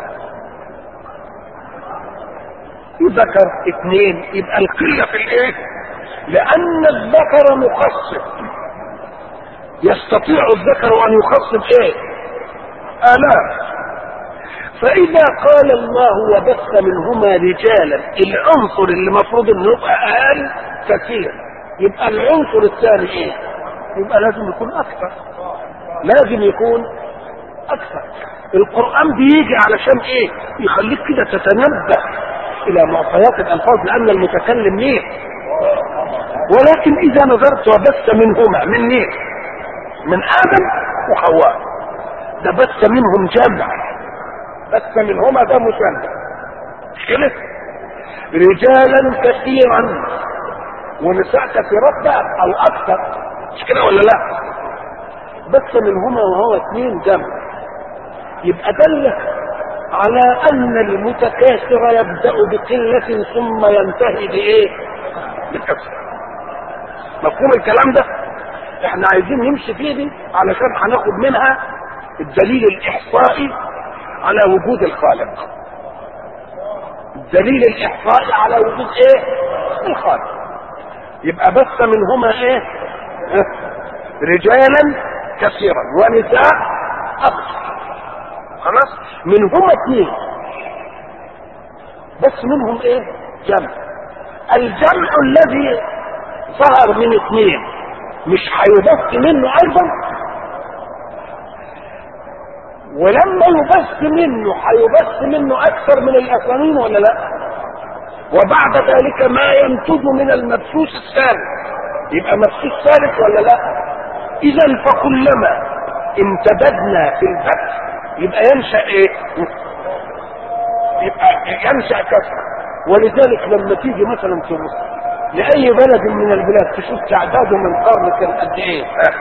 ذكر اثنين يبقى القله في الايه لان الذكر مخصب يستطيع الذكر ان يخصب ايه الاف فإذا قال الله وبث منهما رجالا العنصر اللي المفروض انه يبقى أقل كثير يبقى العنصر الثاني إيه؟ يبقى لازم يكون أكثر لازم يكون أكثر القرآن بيجي علشان إيه؟ يخليك كده تتنبه إلى معطيات الألفاظ لأن المتكلم مين؟ ولكن إذا نظرت وبث منهما من مين؟ من آدم وحواء ده بث منهم جمع بث منهما ده مثنى مش كده رجالا كثيرا ونساء كثيرات بقى او اكثر مش كده ولا لا بث منهما وهو اثنين جمع يبقى دلك على ان المتكاثر يبدا بقله ثم ينتهي بايه بكثره مفهوم الكلام ده احنا عايزين نمشي فيه دي علشان هناخد منها الدليل الاحصائي على وجود الخالق الدليل الاحصائي على وجود ايه الخالق يبقى بث منهما ايه اه؟ رجالا كثيرا ونساء اكثر خلاص منهما اثنين بس منهم ايه جمع الجمع الذي ظهر من اثنين مش هيبث منه ايضا ولما يبث منه هيبث منه اكثر من الاثنين ولا لا وبعد ذلك ما ينتج من المبثوث الثالث يبقى مبثوث ثالث ولا لا اذا فكلما امتددنا في البث يبقى ينشا ايه يبقى ينشا كثره ولذلك لما تيجي مثلا في مصر لاي بلد من البلاد تشوف تعداده من قرن كان قد ايه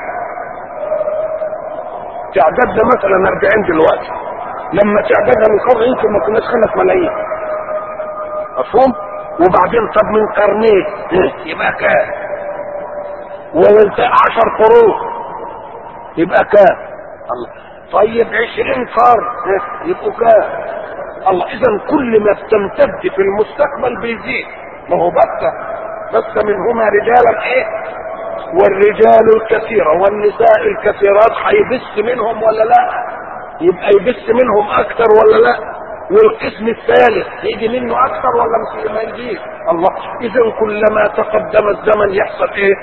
تعداد ده مثلا 40 دلوقتي لما تعدادها من قرن يمكن ما كناش خمس ملايين مفهوم وبعدين طب من قرنين يبقى كام وانت عشر قرون يبقى كام الله طيب عشرين قرن يبقوا كام الله اذا كل ما بتمتد في المستقبل بيزيد ما هو بث بث منهما رجالا ايه والرجال الكثيرة والنساء الكثيرات هيبث منهم ولا لا يبقى يبث منهم اكثر ولا لا والقسم الثالث يجي منه اكثر ولا مش ما يجيش الله اذا كلما تقدم الزمن يحصل ايه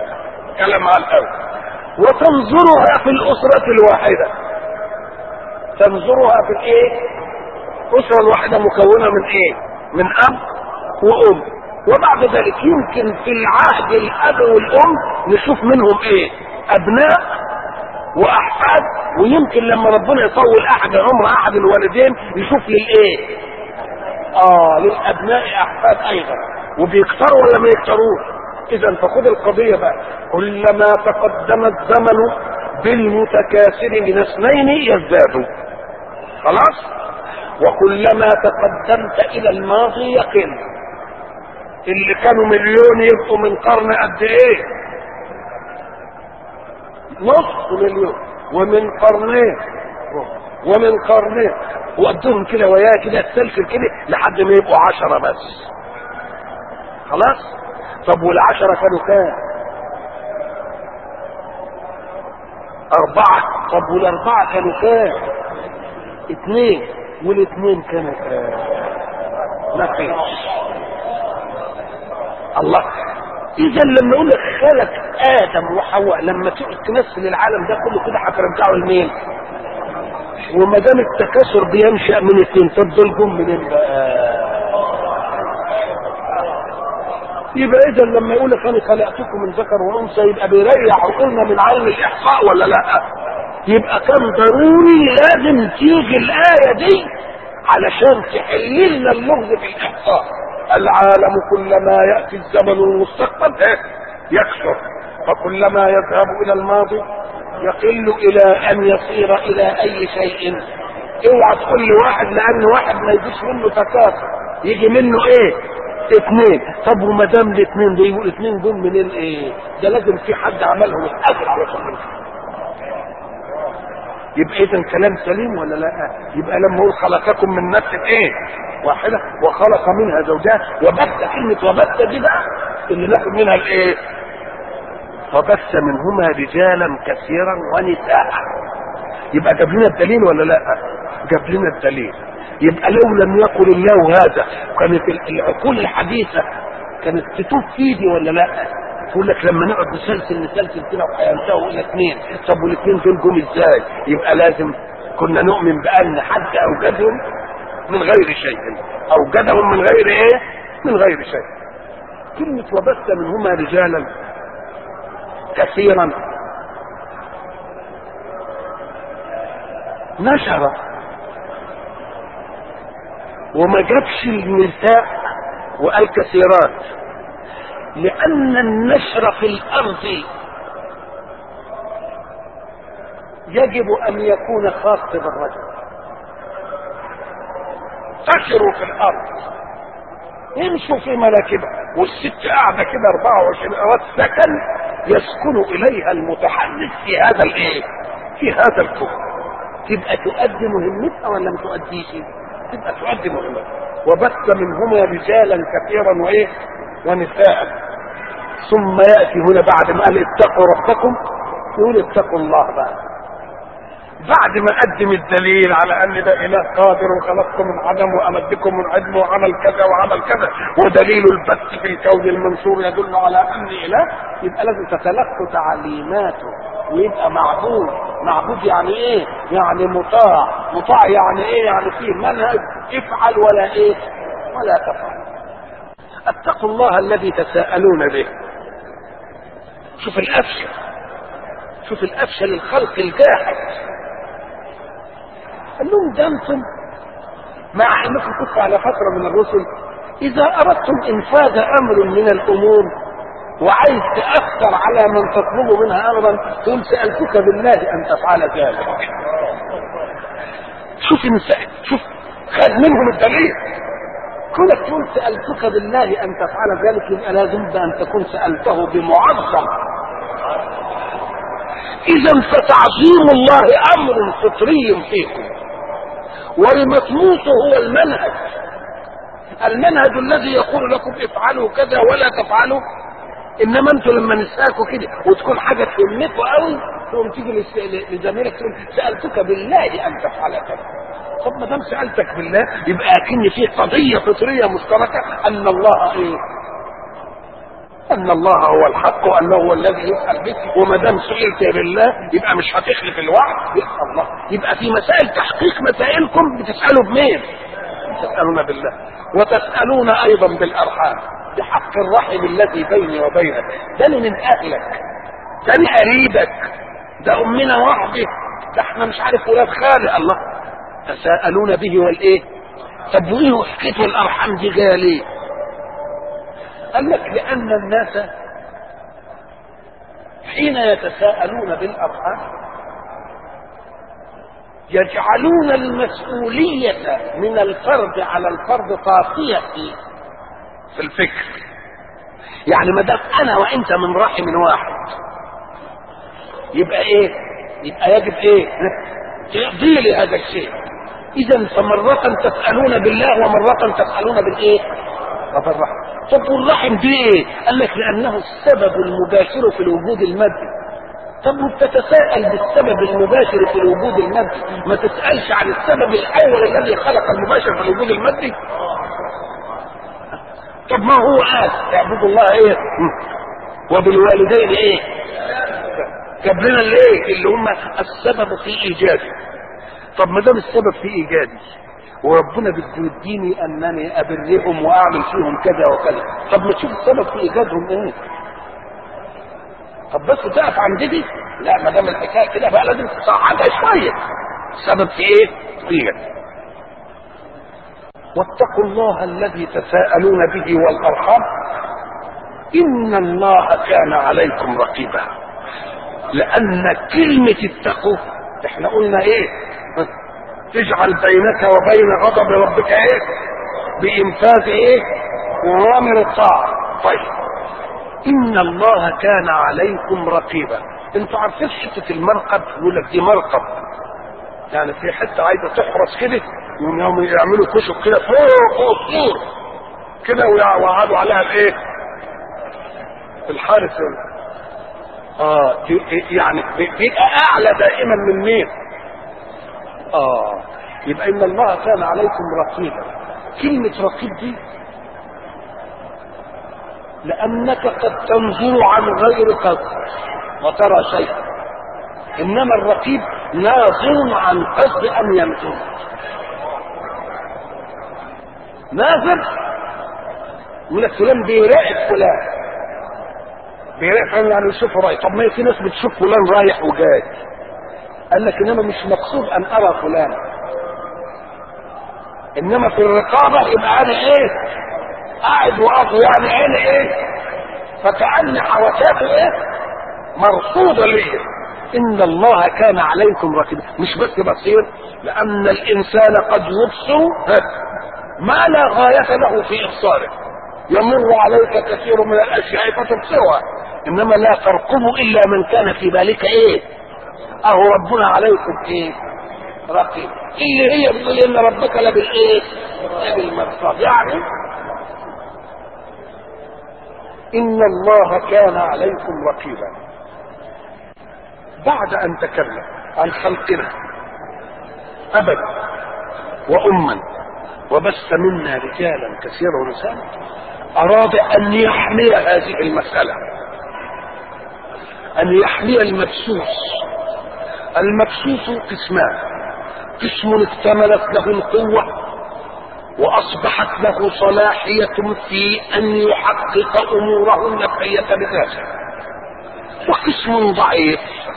كلام على الاول وتنظرها في الاسرة الواحدة تنظرها في الايه الاسره الواحده مكونه من ايه من اب وام وبعد ذلك يمكن في العهد الاب والام نشوف منهم ايه ابناء واحفاد ويمكن لما ربنا يطول احد عمر احد الوالدين يشوف للايه اه للابناء احفاد ايضا وبيكتروا ولا ما يكتروش اذا فخذ القضيه بقى كلما تقدم الزمن بالمتكاثر من اثنين يزداد خلاص وكلما تقدمت الى الماضي يقل اللي كانوا مليون يبقوا من قرن قد ايه نصف مليون ومن قرنين ومن قرنين وقدهم كده وياه كده تسلسل كده لحد ما يبقوا عشرة بس خلاص طب والعشرة كانوا كام أربعة طب والأربعة كانوا كام اثنين والاثنين كانوا كام ما فيش الله اذا لما يقول لك خلق ادم وحواء لما تقعد تمثل العالم ده كله كده هترجعه لمين وما دام التكاثر بينشا من اثنين طب دول جم منين بقى يبقى اذا لما يقول لك انا خلقتكم من ذكر وانثى يبقى بيريح عقولنا من علم الاحصاء ولا لا يبقى كان ضروري لازم تيجي الايه دي علشان تحل لنا اللغز في الاحصاء العالم كلما ياتي الزمن المستقبل يكثر فكلما يذهب الى الماضي يقل الى ان يصير الى اي شيء اوعى تقول لي واحد لان واحد ما يجيش منه تكاثر يجي منه ايه اثنين طب وما دام الاثنين دول يقول اثنين دول منين ايه ده لازم في حد عملهم الاجر على صحيح يبقى اذا كلام سليم ولا لا يبقى لما هو خلقكم من نفس ايه واحده وخلق منها زوجها وبث كلمه وبث دي بقى اللي ناخد منها الايه وبث منهما رجالا كثيرا ونساء يبقى جاب لنا الدليل ولا لا جاب لنا الدليل يبقى لو لم يقل الله هذا كانت العقول الحديثه كانت تتوب في دي ولا لا تقول لك لما نقعد نسلسل نسلسل كده وهينتهوا الى اثنين طب والاثنين دول جم ازاي يبقى لازم كنا نؤمن بان حد اوجدهم من غير شيء اوجدهم من غير ايه من غير شيء كلمة وبث منهما رجالا كثيرا نشر وما جابش النساء وقال كثيرات لأن النشر في الأرض يجب أن يكون خاص بالرجل تشروا في الأرض يمشوا في مراكبها والست قاعدة كده 24 أوقات سكن يسكن إليها المتحدث في هذا الإيه؟ في هذا الكون تبقى تؤدي مهمتها ولا ما تؤديش؟ تبقى تؤدي مهمتها وبث منهما رجالا كثيرا وإيه؟ ونساء ثم ياتي هنا بعد ما قال اتقوا ربكم يقول اتقوا الله بقى بعد ما قدم الدليل على ان ده اله قادر وخلقكم من عدم وامدكم من عدم وعمل كذا وعمل كذا ودليل البث في الكون المنصور يدل على ان اله يبقى لازم تتلقوا تعليماته ويبقى معبود معبود يعني ايه يعني مطاع مطاع يعني ايه يعني فيه منهج افعل ولا ايه ولا تفعل اتقوا الله الذي تساءلون به شوف الافشل شوف الافشل الخلق الجاحد قال لهم ده انتم مع انكم كنتوا على فتره من الرسل اذا اردتم انفاذ امر من الامور وعايز تاثر على من تطلب منها امرا تقول سالتك بالله ان تفعل ذلك شوف شوف خد منهم الدليل كونك تقول سألتك بالله أن تفعل ذلك يبقى لازم أن تكون سألته بمعظم إذا فتعظيم الله أمر فطري فيكم والمطموس هو المنهج المنهج الذي يقول لكم افعلوا كذا ولا تفعلوا انما انتوا لما نسالكوا كده وتكون حاجه تهمكوا قوي تقوم تيجي لزميلك تقول سالتك بالله ان تفعل كذا طب ما دام سالتك بالله يبقى اكن في قضيه فطريه مشتركه ان الله ايه؟ ان الله هو الحق وانه هو الذي يسال به وما دام سئلت بالله يبقى مش هتخلف الوعد يبقى الله يبقى في مسائل تحقيق مسائلكم بتسالوا بمين؟ تسالون بالله وتسالون ايضا بالارحام بحق الرحم الذي بيني وبينك ده اللي من اهلك ده اللي قريبك ده امنا وحده ده احنا مش عارف ولاد خالق الله تساءلون به والايه طب وايه حكايه الارحام دي جايه ليه قال لك لان الناس حين يتساءلون بالارحام يجعلون المسؤولية من الفرد على الفرد طاغية في في الفكر يعني ما دام انا وانت من رحم واحد يبقى ايه يبقى يجب ايه تقضي لي هذا الشيء اذا فمرة تسألون بالله ومرة تسألون بالايه وبالرحم طب والرحم دي ايه قال لك لانه السبب المباشر في الوجود المادي طب وبتتساءل بالسبب المباشر في الوجود المادي ما تسألش عن السبب الاول الذي خلق المباشر في الوجود المادي طب ما هو قال اعبدوا الله ايه وبالوالدين ايه جاب لنا الايه اللي هم السبب في ايجادي طب ما دام السبب في ايجادي وربنا بده يديني انني ابرهم واعمل فيهم كذا وكذا طب ما تشوف السبب في ايجادهم ايه طب بس تقف عند دي لا ما دام الحكايه كده بقى لازم تصعدها شويه السبب في ايه في ايجادي واتقوا الله الذي تساءلون به والارحام ان الله كان عليكم رقيبا لان كلمه اتقوا احنا قلنا ايه تجعل بينك وبين غضب ربك ايه بانفاذ ايه اوامر الطاعه طيب ان الله كان عليكم رقيبا انتوا عارفين حته المرقب يقول لك دي مرقب يعني في حته عايزه تحرس كده يوم يعملوا كشك كده فوق فوق السور كده ويقعدوا عليها الايه الحارس اه يعني بيبقى اعلى دائما من مين اه يبقى ان الله كان عليكم رقيبا كلمة رقيب دي لانك قد تنظر عن غير قصد وترى شيئا انما الرقيب ناظر عن قصد ان ينظر ناظر يقول لك فلان بيراقب فلان بيراقب فلان يعني يشوفه رايح طب ما في ناس بتشوف فلان رايح وجاي قال لك انما مش مقصود ان ارى فلان انما في الرقابه يبقى انا ايه قاعد واقف يعني عيني ايه فكأن حركاته ايه مرصوده ليا ان الله كان عليكم رقيبا مش بس بصير لان الانسان قد يبصر ما لا غايه له في ابصاره يمر عليك كثير من الاشياء فتبصرها انما لا ترقب الا من كان في بالك ايه اهو ربنا عليكم ايه رقيب اللي هي بتقول ان ربك لبالايه بالمرصاد يعني ان الله كان عليكم رقيبا بعد ان تكلم عن خلقنا ابدا واما وبث منا رجالا كثيرا ونساء اراد ان يحمي هذه المساله ان يحمي المبسوس المبسوس قسمان قسم اكتملت له القوه واصبحت له صلاحيه في ان يحقق اموره النفعيه بذاته وقسم ضعيف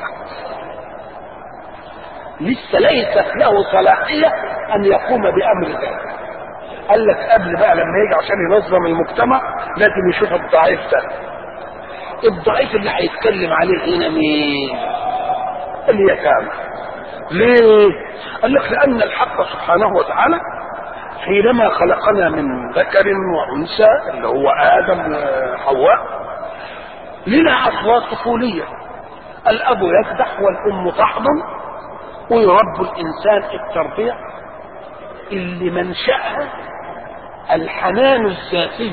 لسه ليست له صلاحيه ان يقوم بامر ذلك قال لك قبل بقى لما يجي عشان ينظم المجتمع لازم يشوف الضعيف ده الضعيف اللي هيتكلم عليه هنا مين اليتامى ليه قال لك لان الحق سبحانه وتعالى حينما خلقنا من ذكر وانثى اللي هو ادم وحواء لنا اصوات طفوليه الاب يكدح والام تحضن ويربي الانسان التربيه اللي منشاها الحنان الذاتي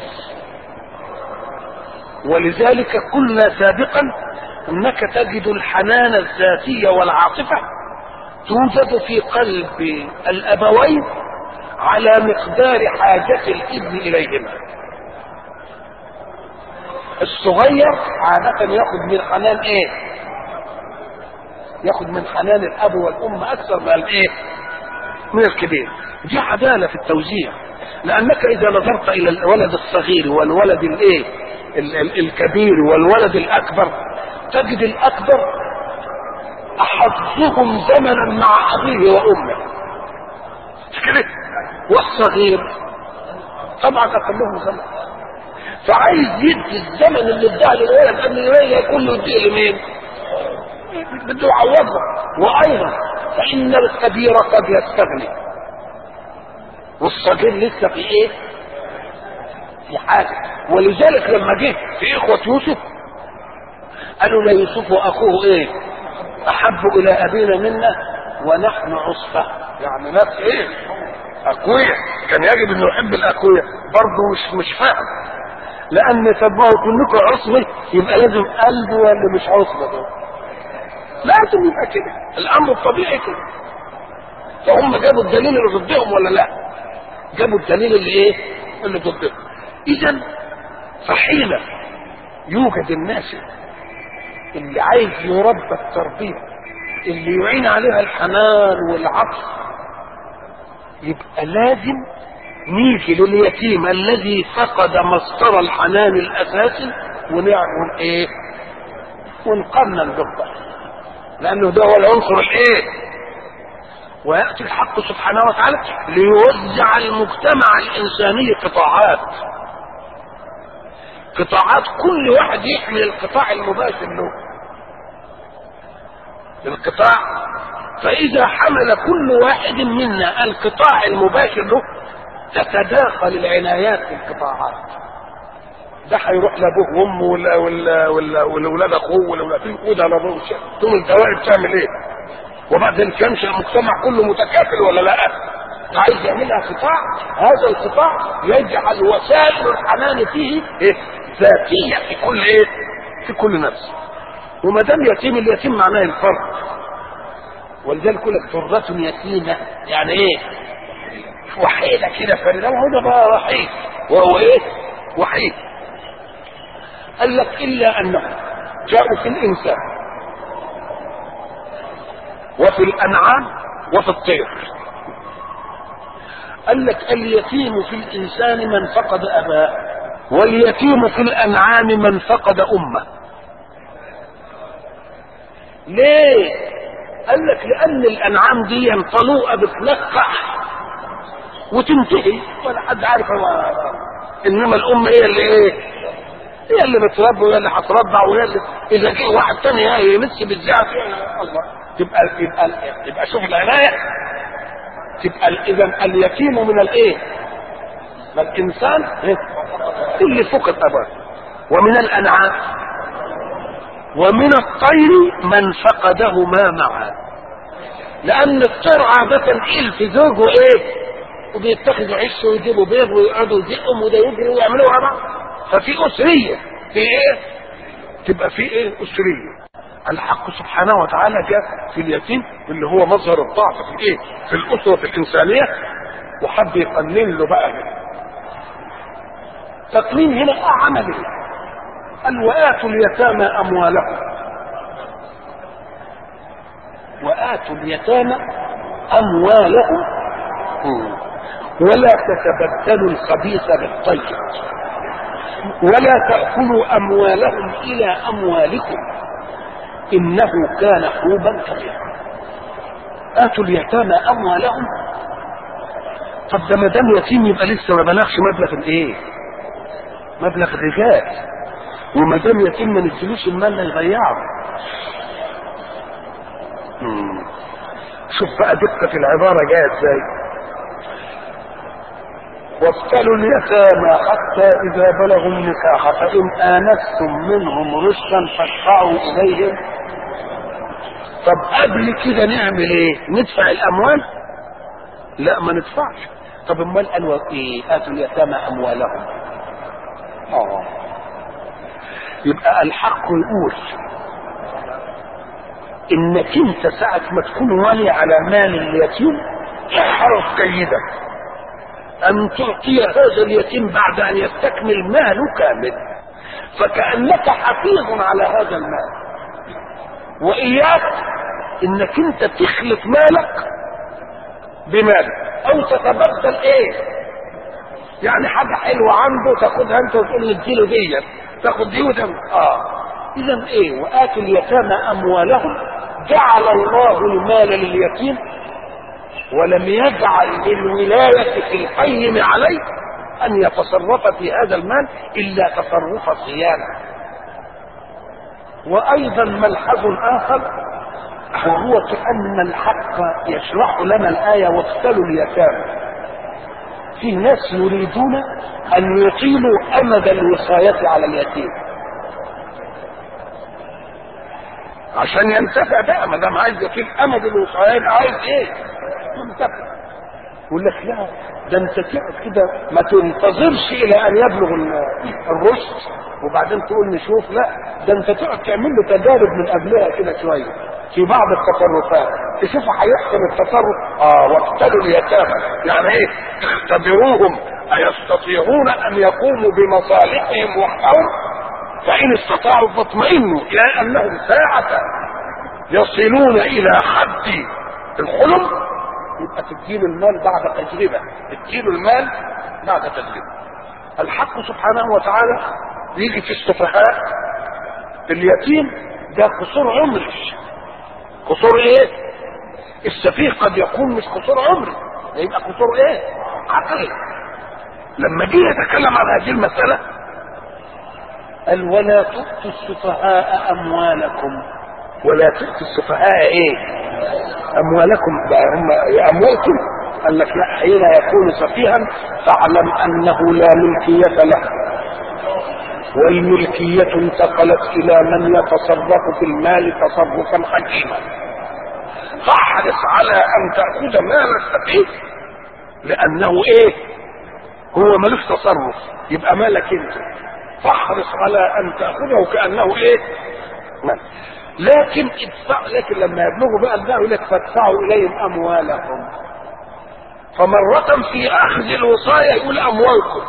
ولذلك قلنا سابقا انك تجد الحنان الذاتي والعاطفه توجد في قلب الابوين على مقدار حاجة الابن إليهما الصغير عادة ياخد من حنان ايه ياخد من حنان الاب والام اكثر من الايه من الكبير دي عدالة في التوزيع لانك اذا نظرت الى الولد الصغير والولد الايه ال- ال- الكبير والولد الاكبر تجد الاكبر احظهم زمنا مع ابيه وامه مش كده والصغير طبعا اقلهم زمن فعايز يدي الزمن اللي اداه للولد قبل ما يكون له يديه لمين؟ بده يعوضه وايضا فان الكبير قد يستغني والصغير لسه في ايه؟ في حاجه ولذلك لما جه في اخوه يوسف قالوا ليوسف واخوه ايه؟ احب الى ابينا منا ونحن عصبه يعني ناس ايه؟ اقوياء كان يجب انه يحب الاقوياء برضه مش مش فاهم لان تبقوا كلكم عصبه يبقى لازم قلب ولا مش عصبه ده لازم يبقى كده الامر الطبيعي كده فهم جابوا الدليل اللي ضدهم ولا لا جابوا الدليل اللي ايه اللي ضدهم اذا فحين يوجد الناس اللي عايز يربى التربيه اللي يعين عليها الحنان والعطف يبقى لازم نيجي لليتيم الذي فقد مصدر الحنان الاساسي ونعمل ايه ونقنن بالضبط لانه ده هو العنصر الايه وياتي الحق سبحانه وتعالى ليوزع المجتمع الانساني قطاعات قطاعات كل واحد يحمل القطاع المباشر له القطاع فاذا حمل كل واحد منا القطاع المباشر له تتداخل العنايات في القطاعات ده هيروح لابوه وامه ولا ولا ولا ولاولاد اخوه ولا ولا وده لابوه تقوم الدوائر بتعمل ايه؟ وبعدين ينشا المجتمع كله متكافل ولا لا؟ عايز يعملها قطاع هذا القطاع يجعل وسائل الحنان فيه إيه؟ ذاتيه في كل ايه؟ في كل نفس وما دام يتيم اليتيم معناه الفرد ولذلك يقول لك تربة يتيمة يعني ايه؟ وحيدة كده فريدة وهو ده بقى وحيد وهو ايه؟ وحيد قال لك إلا أنه جاءوا في الإنسان وفي الأنعام وفي الطير قال لك اليتيم في الإنسان من فقد أباه واليتيم في الأنعام من فقد أمه ليه؟ قال لك لأن الأنعام دي طلوقة بتلقح وتنتهي ولا حد عارف هو إنما الأم هي اللي إيه؟ هي اللي بتربي وهي اللي هترضع وهي اللي إذا جه واحد تاني يمس بالزعف الله تبقى يبقى يبقى شوف العناية تبقى إذا اليتيم من الإيه؟ من الإنسان اللي فقد أباه ومن الأنعام ومن الطير من فقدهما معا لان الطير عادة الف زوجه ايه وبيتخذوا عش ويجيبوا بيض ويقعدوا يزقهم وده يجري ويعملوا مع بعض ففي اسرية في ايه تبقى في ايه اسرية الحق سبحانه وتعالى جاء في اليتيم اللي هو مظهر الضعف في ايه في الاسرة الانسانية وحب يقنن له بقى تقنين هنا عمل ايه قال وآتوا اليتامى أموالهم وآتوا اليتامى أموالهم ولا تتبدلوا الخبيث بالطيب ولا تأكلوا أموالهم إلى أموالكم إنه كان حوبا كبيرا آتوا اليتامى أموالهم طب ده ما دام يتيم يبقى لسه ما بلغش مبلغ الايه؟ مبلغ الرجال وما دام يتم ما نديلوش المال لا يضيعه مم. شوف بقى دقة العبارة جاية ازاي وابتلوا اليتامى حتى إذا بلغوا النكاح فإن آنستم منهم رشدا فادفعوا إليهم طب قبل كده نعمل إيه؟ ندفع الأموال؟ لا ما ندفعش طب امال قالوا إيه؟ آتوا اليتامى أموالهم آه يبقى الحق يقول انك انت ساعة ما تكون ولي على مال اليتيم احرص جيدا ان تعطي هذا اليتيم بعد ان يستكمل ماله كامل فكأنك حفيظ على هذا المال وإياك إنك أنت تخلف مالك بمال أو تتبدل إيه يعني حاجة حلوة عنده تاخدها أنت وتقول نديله دي تاخد دي وده آه إذا إيه وآتوا اليتامى أموالهم جعل الله المال لليتيم ولم يجعل للولاية في القيم عليه أن يتصرف في هذا المال إلا تصرف صيانة وأيضا ملحظ آخر وهو كأن الحق يشرح لنا الآية واقتلوا اليتامى في ناس يريدون أن يطيلوا أمد الوصاية على اليتيم عشان ينتفع بقى ما دام عايز يطيل أمد الوصاية عايز إيه؟ ينتفع يقول لك لا ده انت تقعد كده ما تنتظرش الى ان يبلغ الرشد وبعدين تقول نشوف لا ده انت تقعد تعمل له تجارب من قبلها كده شويه في بعض التصرفات تشوف هيحسن التصرف اه واقتلوا اليتامى يعني ايه اختبروهم ايستطيعون ان يقوموا بمصالحهم وحدهم فان استطاعوا فاطمئنوا الى انهم ساعه يصلون الى حد الحلم يبقى تديله المال بعد تجربه تديله المال بعد تجربه الحق سبحانه وتعالى يجي في السفهاء اليتيم ده قصور عمري قصور ايه السفيه قد يكون مش قصور عمري ده يبقى قصور ايه عقلي لما جه يتكلم عن هذه المسألة قال ولا تؤتوا السفهاء أموالكم ولا تؤتوا السفهاء ايه أموالكم بقى هم أموالكم قال لك لا حين يكون سفيها فاعلم أنه لا ملكية له والملكية انتقلت إلى من يتصرف في المال تصرفا حكيما فاحرص على أن تأخذ مال السفيه لأنه إيه هو ملوش تصرف يبقى مالك أنت فاحرص على أن تأخذه كأنه إيه مال لكن ادفع لكن لما يبلغوا بقى الله يقول لك فادفعوا إليهم أموالهم فمرة في أخذ الوصاية يقول أموالكم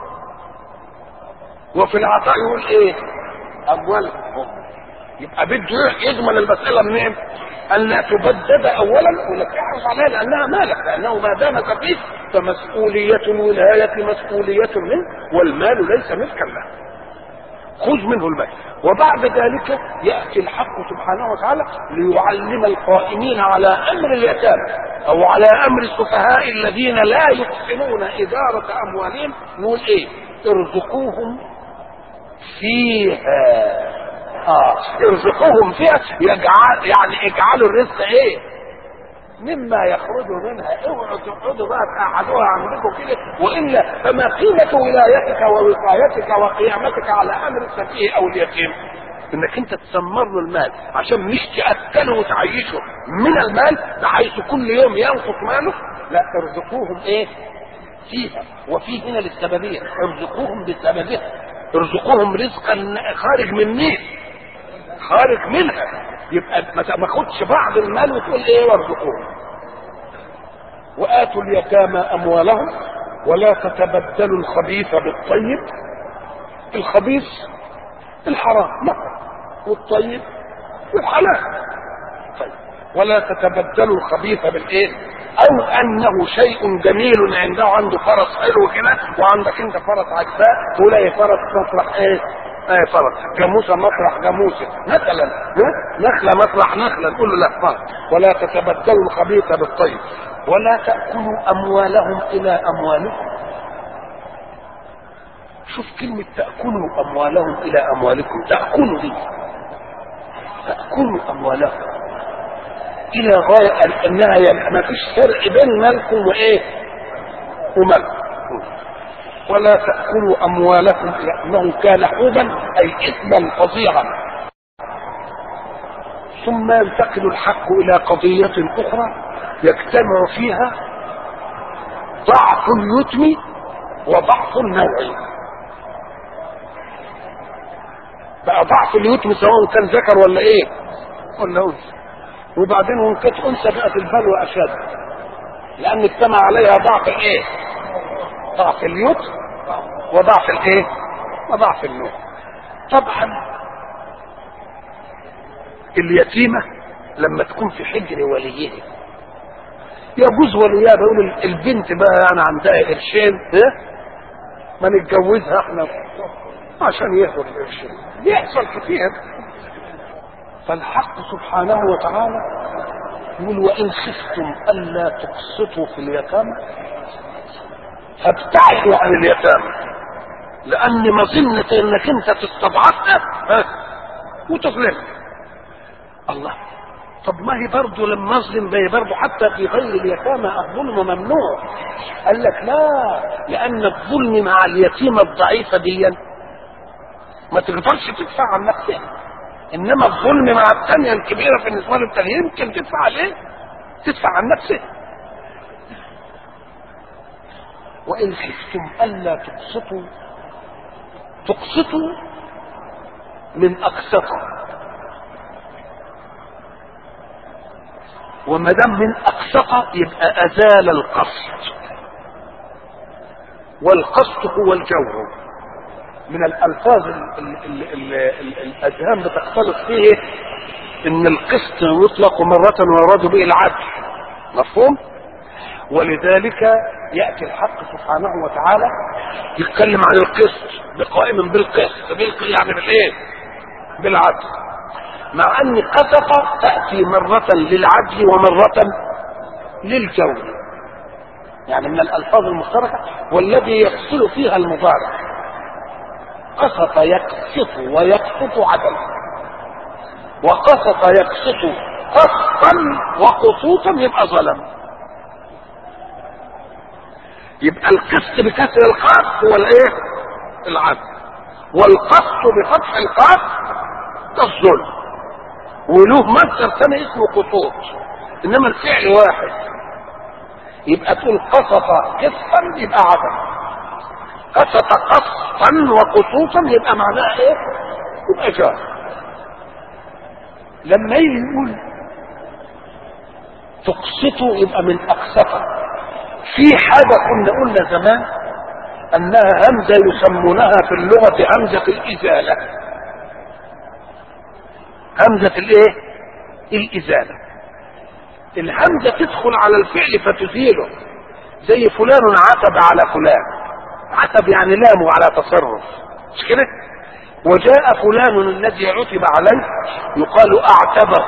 وفي العطاء يقول ايه اموالكم يبقى بده يضمن المسألة منين ان لا تبدد اولا يقول لك احرص عليها لانها مالك لانه ما دام سفيه فمسؤولية الولاية مسؤولية منه والمال ليس ملكا له خذ منه المال وبعد ذلك يأتي الحق سبحانه وتعالى ليعلم القائمين على أمر اليتامى أو على أمر السفهاء الذين لا يحسنون إدارة أموالهم نقول إيه ارزقوهم فيها اه ارزقوهم فيها يجعل يعني اجعلوا الرزق ايه مما يخرج منها اوعوا تقعدوا بقى تقعدوها عندكم كده والا فما قيمه ولايتك ووقايتك وقيامتك على امر السفيه او اليتيم انك انت تسمر له المال عشان مش تاكله وتعيشه من المال بحيث كل يوم ينقص ماله لا ارزقوهم ايه فيها وفي هنا للسببيه ارزقوهم بالسببيه ارزقوهم رزقا خارج من مين خارج منها يبقى ما خدش بعض المال وتقول ايه وارزقوهم واتوا اليتامى اموالهم ولا تتبدلوا الخبيث بالطيب الخبيث الحرام مثلا والطيب والحلال طيب ولا تتبدلوا الخبيث بالايه او انه شيء جميل عنده عنده فرس حلو كده وعندك انت فرس عكساء تقول ايه فرس مطرح ايه ايه فرس جاموسه مطرح جاموسه مثلا نخله مطرح نخله نقول له لا فرس ولا تتبدلوا الخبيث بالطيب ولا تاكلوا اموالهم الى اموالكم شوف كلمة تأكلوا أموالهم إلى أموالكم تأكلوا دي تأكلوا أموالهم الى غايه انها ما فيش فرق بين مالكم وايه ومالكم ولا تاكلوا اموالكم لانه كان حوبا اي اثما فظيعا ثم ينتقل الحق الى قضيه اخرى يجتمع فيها ضعف اليتم وضعف النوع بقى ضعف اليتم سواء كان ذكر ولا ايه ولا انثى وبعدين وان كانت انثى بقت البلوى اشد لان اجتمع عليها ضعف الايه ضعف اليوت وضعف الايه وضعف النوم طبعا اليتيمة لما تكون في حجر وليها يجوز وليها بيقول البنت بقى يعني عندها قرشين ها ما نتجوزها احنا عشان ياخد القرشين بيحصل كتير فالحق سبحانه وتعالى يقول وان خفتم الا تقسطوا في اليتامى فابتعدوا عن اليتامى لان مظنه انك انت تستضعفها ها وتظلمها الله طب ما هي برضه لما اظلم ما هي برضه حتى في غير اليتامى الظلم ممنوع قال لك لا لان الظلم مع اليتيمه الضعيفه دي ما تقدرش تدفع عن نفسها انما الظلم مع الثانيه الكبيره في النسوان التانية يمكن تدفع عليه تدفع عن نفسها وان خفتم الا تقسطوا تقسطوا من اقسطه وما دام من اقسط يبقى ازال القسط والقسط هو الجور من الالفاظ الاذهان بتختلط فيه ان القسط يطلق مره ويراد به العدل مفهوم ولذلك ياتي الحق سبحانه وتعالى يتكلم عن القسط بقائم بالقسط يعني بالايه بالعدل مع ان قسط تأتي مرة للعدل ومرة للجور يعني من الألفاظ المشتركة والذي يفصل فيها المضارع قسط يقسط ويقسط عدلا وقسط يقسط قسطا وقسوطا يبقى ظلم يبقى القسط بكسر القاف هو الايه العدل والقسط بفتح القاف الظلم وله مصدر ثاني اسمه قسوط انما الفعل واحد يبقى تقول قسط قسطا يبقى عدل قسط قسطا وقسوطا يبقى معناها ايه يبقى جار لما يجي يقول تقسطوا يبقى من اقسطه في حاجه كنا قلنا زمان انها همزه يسمونها في اللغه همزه الازاله همزة الايه الازالة الهمزة تدخل على الفعل فتزيله زي فلان عتب على فلان عتب يعني لامه على تصرف مش كده وجاء فلان الذي عتب عليه يقال اعتبه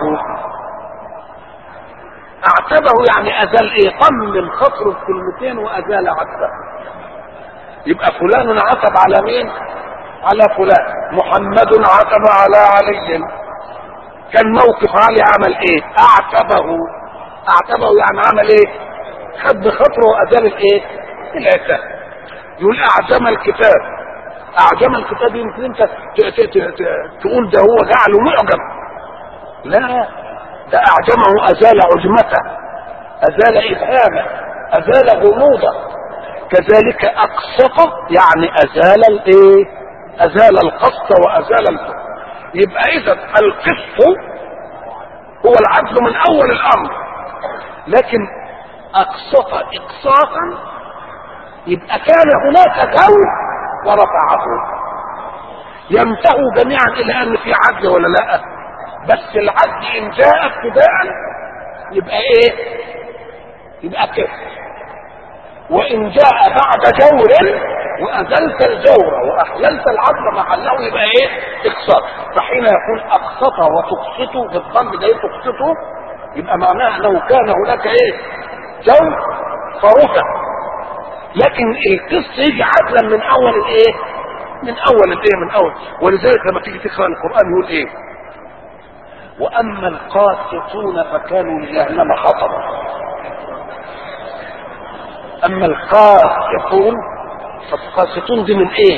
اعتبه يعني ازال ايه طمم خطره بكلمتين وازال عتبه يبقى فلان عتب على مين على فلان محمد عتب على علي كان موقف علي عمل ايه اعتبه اعتبه يعني عمل ايه خد بخطره وازال الايه العتاب يقول اعجم الكتاب اعجم الكتاب يمكن انت تقول ده هو جعله معجم لا ده اعجمه ازال عجمته ازال افهامه ازال غموضه كذلك اقسط يعني ازال الايه ازال القسط وازال الفقر يبقى اذا القسط هو العدل من اول الامر لكن اقسط اقساطا يبقى كان هناك جو ورفعه ينتهوا جميعا الى ان في عدل ولا لا بس العدل ان جاء ابتداء يبقى ايه يبقى كفر وان جاء بعد جور وازلت الجور واحللت العدل محله يبقى ايه اقساط فحين يكون اقسط وتقسط بالضم ده تقسطه يبقى معناه انه كان هناك ايه جور فرفع لكن القسط يجي عدلا من اول الايه من اول الايه من اول ولذلك لما تيجي تقرا القران يقول ايه واما القاسطون فكانوا لجهنم حطبا اما القاسطون فالقاسطون دي من ايه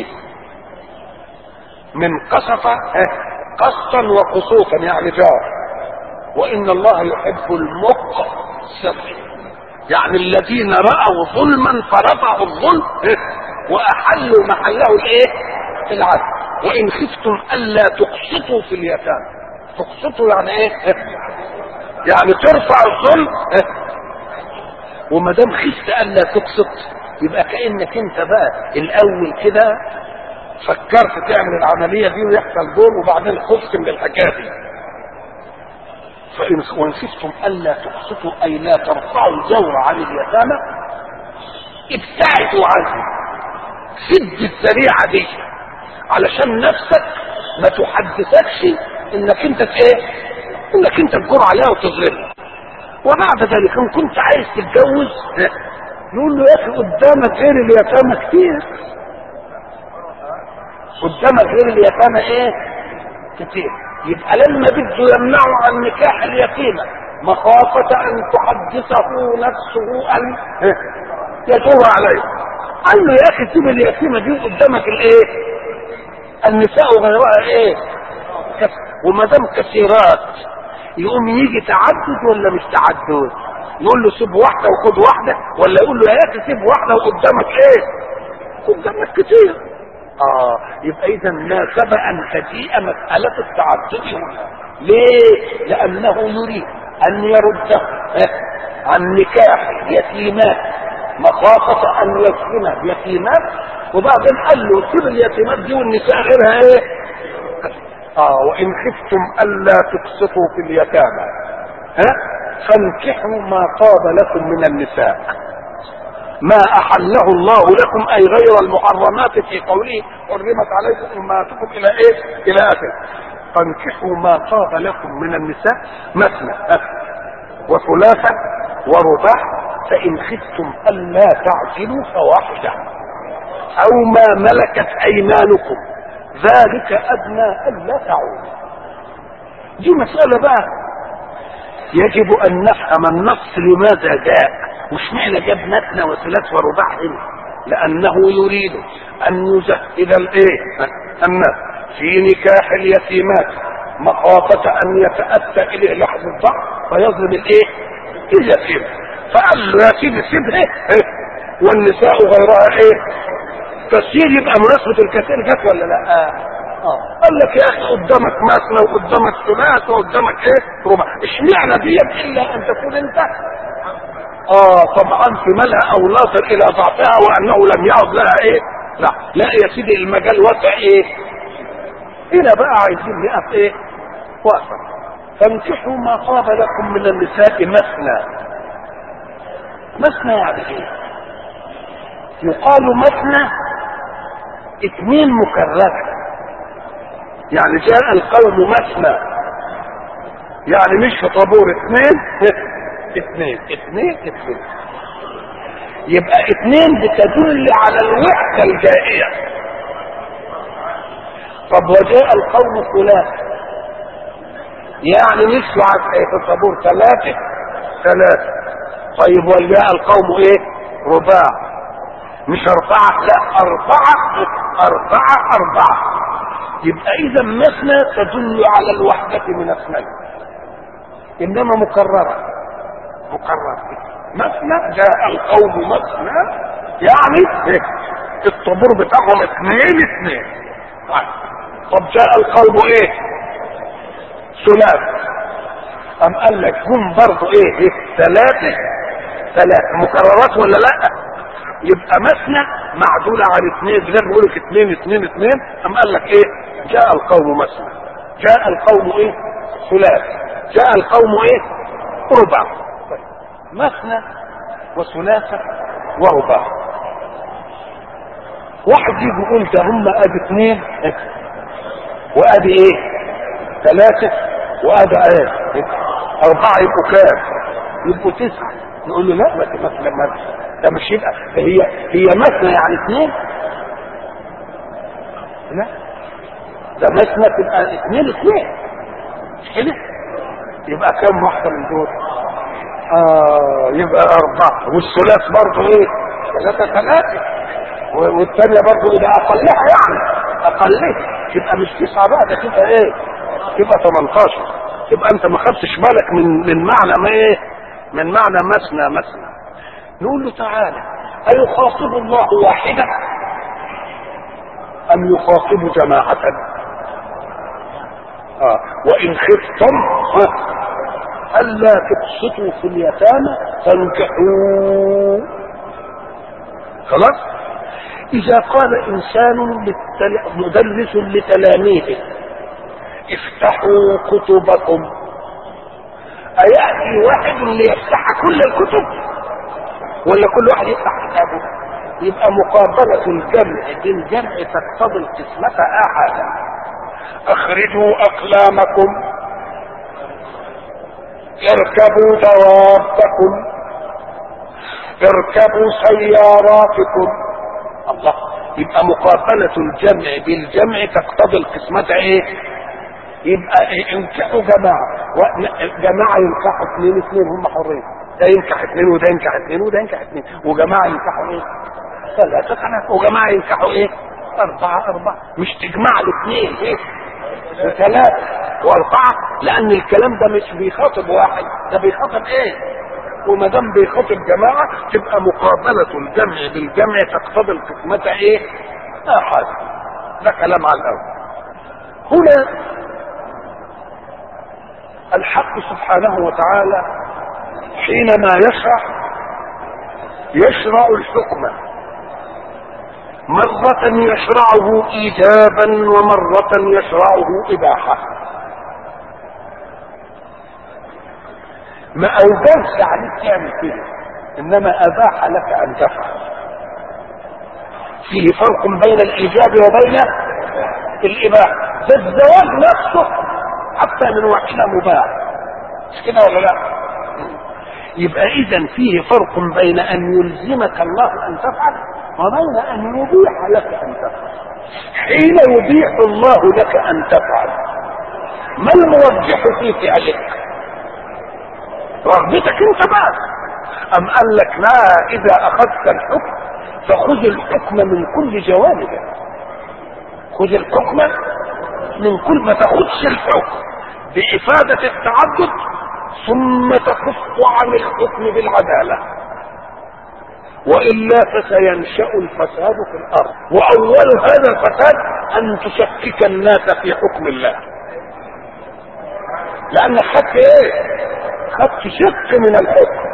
من قصف قسطا وقسوطا يعني جار وان الله يحب المقسطين يعني الذين رأوا ظلما فرفعوا الظلم وأحلوا محله الايه؟ العدل وإن خفتم ألا تقسطوا في اليتامى تقسطوا يعني ايه؟ يعني ترفع الظلم وما دام خفت ألا تقسط يبقى كأنك أنت بقى الأول كده فكرت تعمل العمليه دي ويحصل دور وبعدين خفت من الحكايه دي فإن وإن خفتم ألا تقسطوا أي لا ترفعوا الجور عن اليتامى ابتعدوا عنه سد الذريعة دي علشان نفسك ما تحدثكش انك انت ايه انك انت تجر عليها وتظلمها وبعد ذلك ان كنت عايز تتجوز يقول له يا اخي قدامك غير اليتامى كتير قدامك غير اليتامى ايه كتير يبقى لما بده يمنعه عن نكاح اليتيمه مخافة أن تحدثه نفسه أن يجور عليه قال له يا أخي سيب اليتيمة دي قدامك الإيه؟ النساء غيرها إيه؟ وما دام كثيرات يقوم يجي تعدد ولا مش تعدد؟ يقول له سيب واحدة وخد واحدة ولا يقول له يا أخي سيب واحدة وقدامك إيه؟ قدامك كتير اه يبقى اذا ناسب ان تجيء مسألة التعدد هنا ليه لانه يريد ان يرده عن نكاح يتيمات مخافة ان يسكن بيتيمات وبعدين قال له سيب اليتيمات دي والنساء غيرها ايه اه وان خفتم الا تقسطوا في اليتامى ها فانكحوا ما طاب لكم من النساء ما احله الله لكم اي غير المحرمات في قوله حرمت عليكم امهاتكم الى ايه الى اخره فانكحوا ما طاب لكم من النساء مثنى وثلاثة ورباع فإن خفتم ألا تعجلوا فواحدة أو ما ملكت أيمانكم ذلك أدنى ألا تعودوا دي مسألة بقى يجب أن نفهم النص لماذا جاء مش معنى جاب مثنى وثلاث ورباع هنا لأنه يريد أن يزهد الإيه الناس في نكاح اليتيمات مخافة أن يتأتى إليه لحظة الضعف فيظلم الإيه؟ اليتيم فقال له يا سيدي سيبها إيه؟ والنساء غيرها إيه؟ كثير يبقى مناسبة الكثير جت ولا لا؟ آه. آه. قال لك يا أخي قدامك مثنى وقدامك ثلاث وقدامك إيه؟ ربع اشمعنى ديت إلا أن تكون أنت اه طبعا في ملها او ناظر الى ضعفها وانه لم يعد لها ايه لا لا يا سيدي المجال واسع ايه هنا بقى عايزين نقف ايه واسع فانكحوا ما طاب لكم من النساء مثنى مثنى يعني ايه يقال مثنى اثنين مكررة يعني جاء القوم مثنى يعني مش في طابور اثنين اثنين اثنين اثنين يبقى اثنين بتدل على الوحدة الجائية طب وجاء القوم ثلاثة يعني مش في طابور ثلاثة ثلاثة طيب وجاء القوم ايه رباع مش أربعة لا أربعة أربعة أربعة يبقى إذا مثنى تدل على الوحدة من اثنين إنما مكررة مكرر مثنى جاء القوم مثنى يعني إيه؟ الطابور بتاعهم اثنين اثنين طيب. طب جاء القوم ايه ثلاث ام قال لك هم برضه ايه, إيه؟ ثلاثة ثلاثة مكررات ولا لا يبقى مثنى معدولة على اثنين زي ما بيقول لك اثنين اثنين اثنين ام قال لك ايه جاء القوم مثنى جاء القوم ايه ثلاث جاء القوم ايه ربع مثنى وثلاثة ورباع واحد يجي يقول ده هم ادي اثنين وادي ايه ثلاثة وادي ايه اربعة يبقوا كام يبقوا تسعة نقول له لا بس مثلا ما ده مش يبقى هي هي مثنى يعني اثنين لا ده مثنى تبقى اثنين اثنين مش كده يبقى كام واحدة من دول آه يبقى أربعة والثلاث برضه إيه؟ ثلاثة ثلاثة والثانية برضه إذا أقلها يعني أقلها تبقى مش تسعة بقى ده تبقى إيه؟ تبقى 18 يبقى أنت ما خدتش بالك من من معنى ما إيه؟ من معنى مثنى مثنى نقول له تعالى أيخاطب الله واحدة أم يخاطب جماعة؟ آه وإن خفتم ألا تقسطوا في اليتامى فانكحوا خلاص إذا قال إنسان للتل... مدرس لتلاميذه افتحوا كتبكم أيأتي واحد ليفتح كل الكتب ولا كل واحد يفتح كتابه يبقى مقابلة الجمع بالجمع تقتضي القسمة أحدا أخرجوا أقلامكم اركبوا دوابكم اركبوا سياراتكم الله يبقى مقابلة الجمع بالجمع تقتضي القسمة ايه يبقى إيه ينكحوا جماعة جماعة ينكحوا اثنين اثنين هم حرين ده ينكح اثنين وده ينكح اثنين وده ينكح اثنين وجماعة ينكحوا ايه ثلاثة ثلاثة وجماعة ينكحوا ايه أربعة أربعة مش تجمع الاثنين ايه وثلاثة وأربعة لأن الكلام ده مش بيخاطب واحد ده بيخاطب ايه وما دام بيخاطب جماعة تبقى مقابلة الجمع بالجمع تقتضي القسمة ايه؟ أحد ده كلام على الأول هنا الحق سبحانه وتعالى حينما يشرع يشرع الحكم مرة يشرعه إيجابا ومرة يشرعه إباحة ما أوجبش عليك تعمل كده إنما أباح لك أن تفعل فيه فرق بين الإيجاب وبين الإباحة ده الزواج نفسه حتى من وحشة مباح مش كده ولا لا يبقى إذا فيه فرق بين أن يلزمك الله أن تفعل وبين أن يبيح لك أن تفعل حين يبيح الله لك أن تفعل ما المرجح في فعلك رغبتك انت بس ام قال لك لا اذا اخذت الحكم فخذ الحكم من كل جوانبه خذ الحكم من كل ما تاخذش الحكم بإفادة التعدد ثم تكف عن الحكم بالعدالة وإلا فسينشأ الفساد في الأرض وأول هذا الفساد أن تشكك الناس في حكم الله لأن خدت إيه؟ خدت شق من الحكم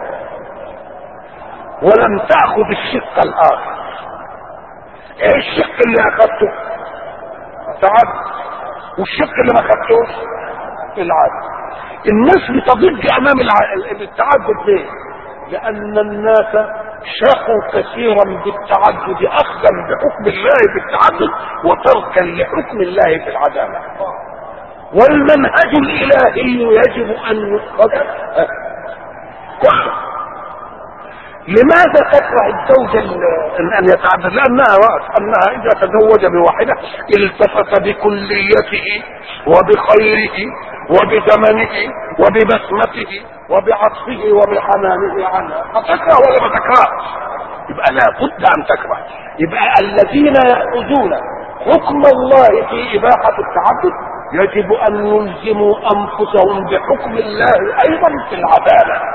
ولم تأخذ الشق الآخر إيه الشق اللي أخذته؟ تعدد والشق اللي ما خدتوش العدل الناس بتضج امام التعدد ليه لان الناس شاقوا كثيرا بالتعدد اخذا بحكم الله بالتعدد وتركا لحكم الله في العداله والمنهج الالهي يجب ان يؤخذ كله لماذا تكره الزوجة ان يتعدد لانها رأت انها اذا تزوج بواحدة التفت بكليته وبخيره وبزمنه وببسمته وبعطفه وبحنانه عنها فتكره ولا ما تكرهش يبقى لا بد ان تكره يبقى الذين يأخذون حكم الله في إباحة التعدد يجب أن يلزموا أنفسهم بحكم الله أيضا في العدالة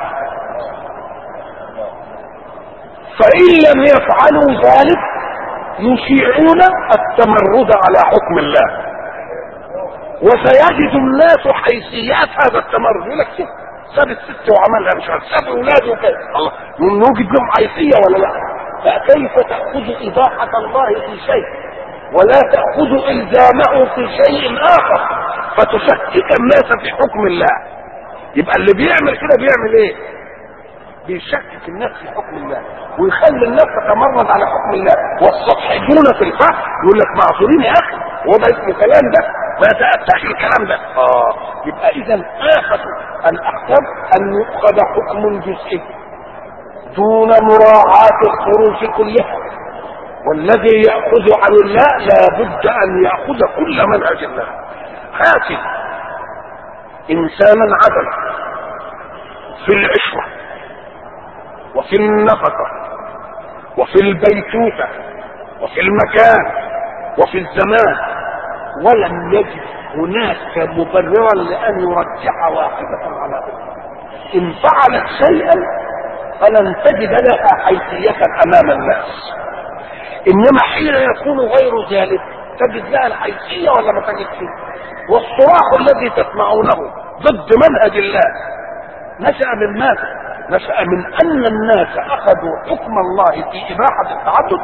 فإن لم يفعلوا ذلك يشيعون التمرد على حكم الله وسيجد الناس حيثيات هذا التمرد يقول لك شوف ساب الست وعملها مش عارف ساب اولاده وكده الله نوجد لهم حيثيه ولا لا فكيف تاخذ اباحه الله في شيء ولا تاخذ الزامه في شيء اخر فتشكك الناس في حكم الله يبقى اللي بيعمل كده بيعمل ايه بيشكك الناس في حكم الله ويخلي الناس تتمرد على حكم الله والسطحيون في الفقه يقول لك معذورين يا اخي هو ده اسمه كلام ده ما يتأتاش الكلام ده اه يبقى اذا آفة الاحكام ان يؤخذ حكم جزئي دون مراعاة الخروج كلها والذي يأخذ عن الله لا بد ان يأخذ كل منهج الله هاتف انسانا عدل في العشره وفي النفقة وفي البيتوتة وفي المكان وفي الزمان ولم يجد هناك مبررا لأن يرجح واحدة على أخرى إن فعلت شيئا فلن تجد لها حيثية أمام الناس إنما حين يكون غير ذلك تجد لها الحيثية ولا ما تجدش والصراخ الذي تسمعونه ضد منهج الله نشأ من ماذا؟ نشأ من أن الناس أخذوا حكم الله في إباحة التعدد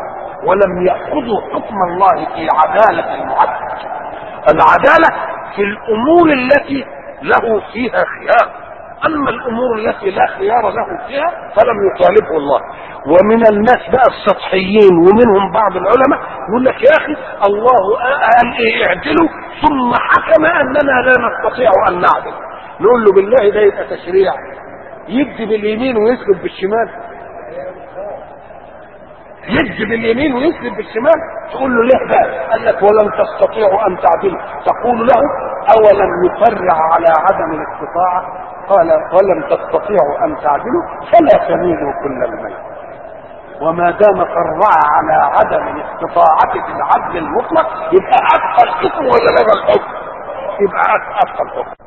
ولم يأخذوا حكم الله في عدالة المعدل العدالة في الأمور التي له فيها خيار أما الأمور التي لا خيار له فيها فلم يطالبه الله ومن الناس بقى السطحيين ومنهم بعض العلماء يقول لك يا أخي الله قال إيه اعدلوا ثم حكم أننا لا نستطيع أن نعدل نقول له بالله ده يبقى تشريع يدي باليمين ويسلب بالشمال يدي باليمين ويسلب بالشمال تقول له ليه بقى قال لك ولن تستطيعوا ان تعدلوا تقول له اولم يفرع على عدم الاستطاعه قال ولم تستطيعوا ان تعدلوا فلا تميلوا كل الميل وما دام فرع على عدم الاستطاعة في العدل المطلق يبقى أبقى الحكم ولا لغى الحكم؟ يبقى أبقى الحكم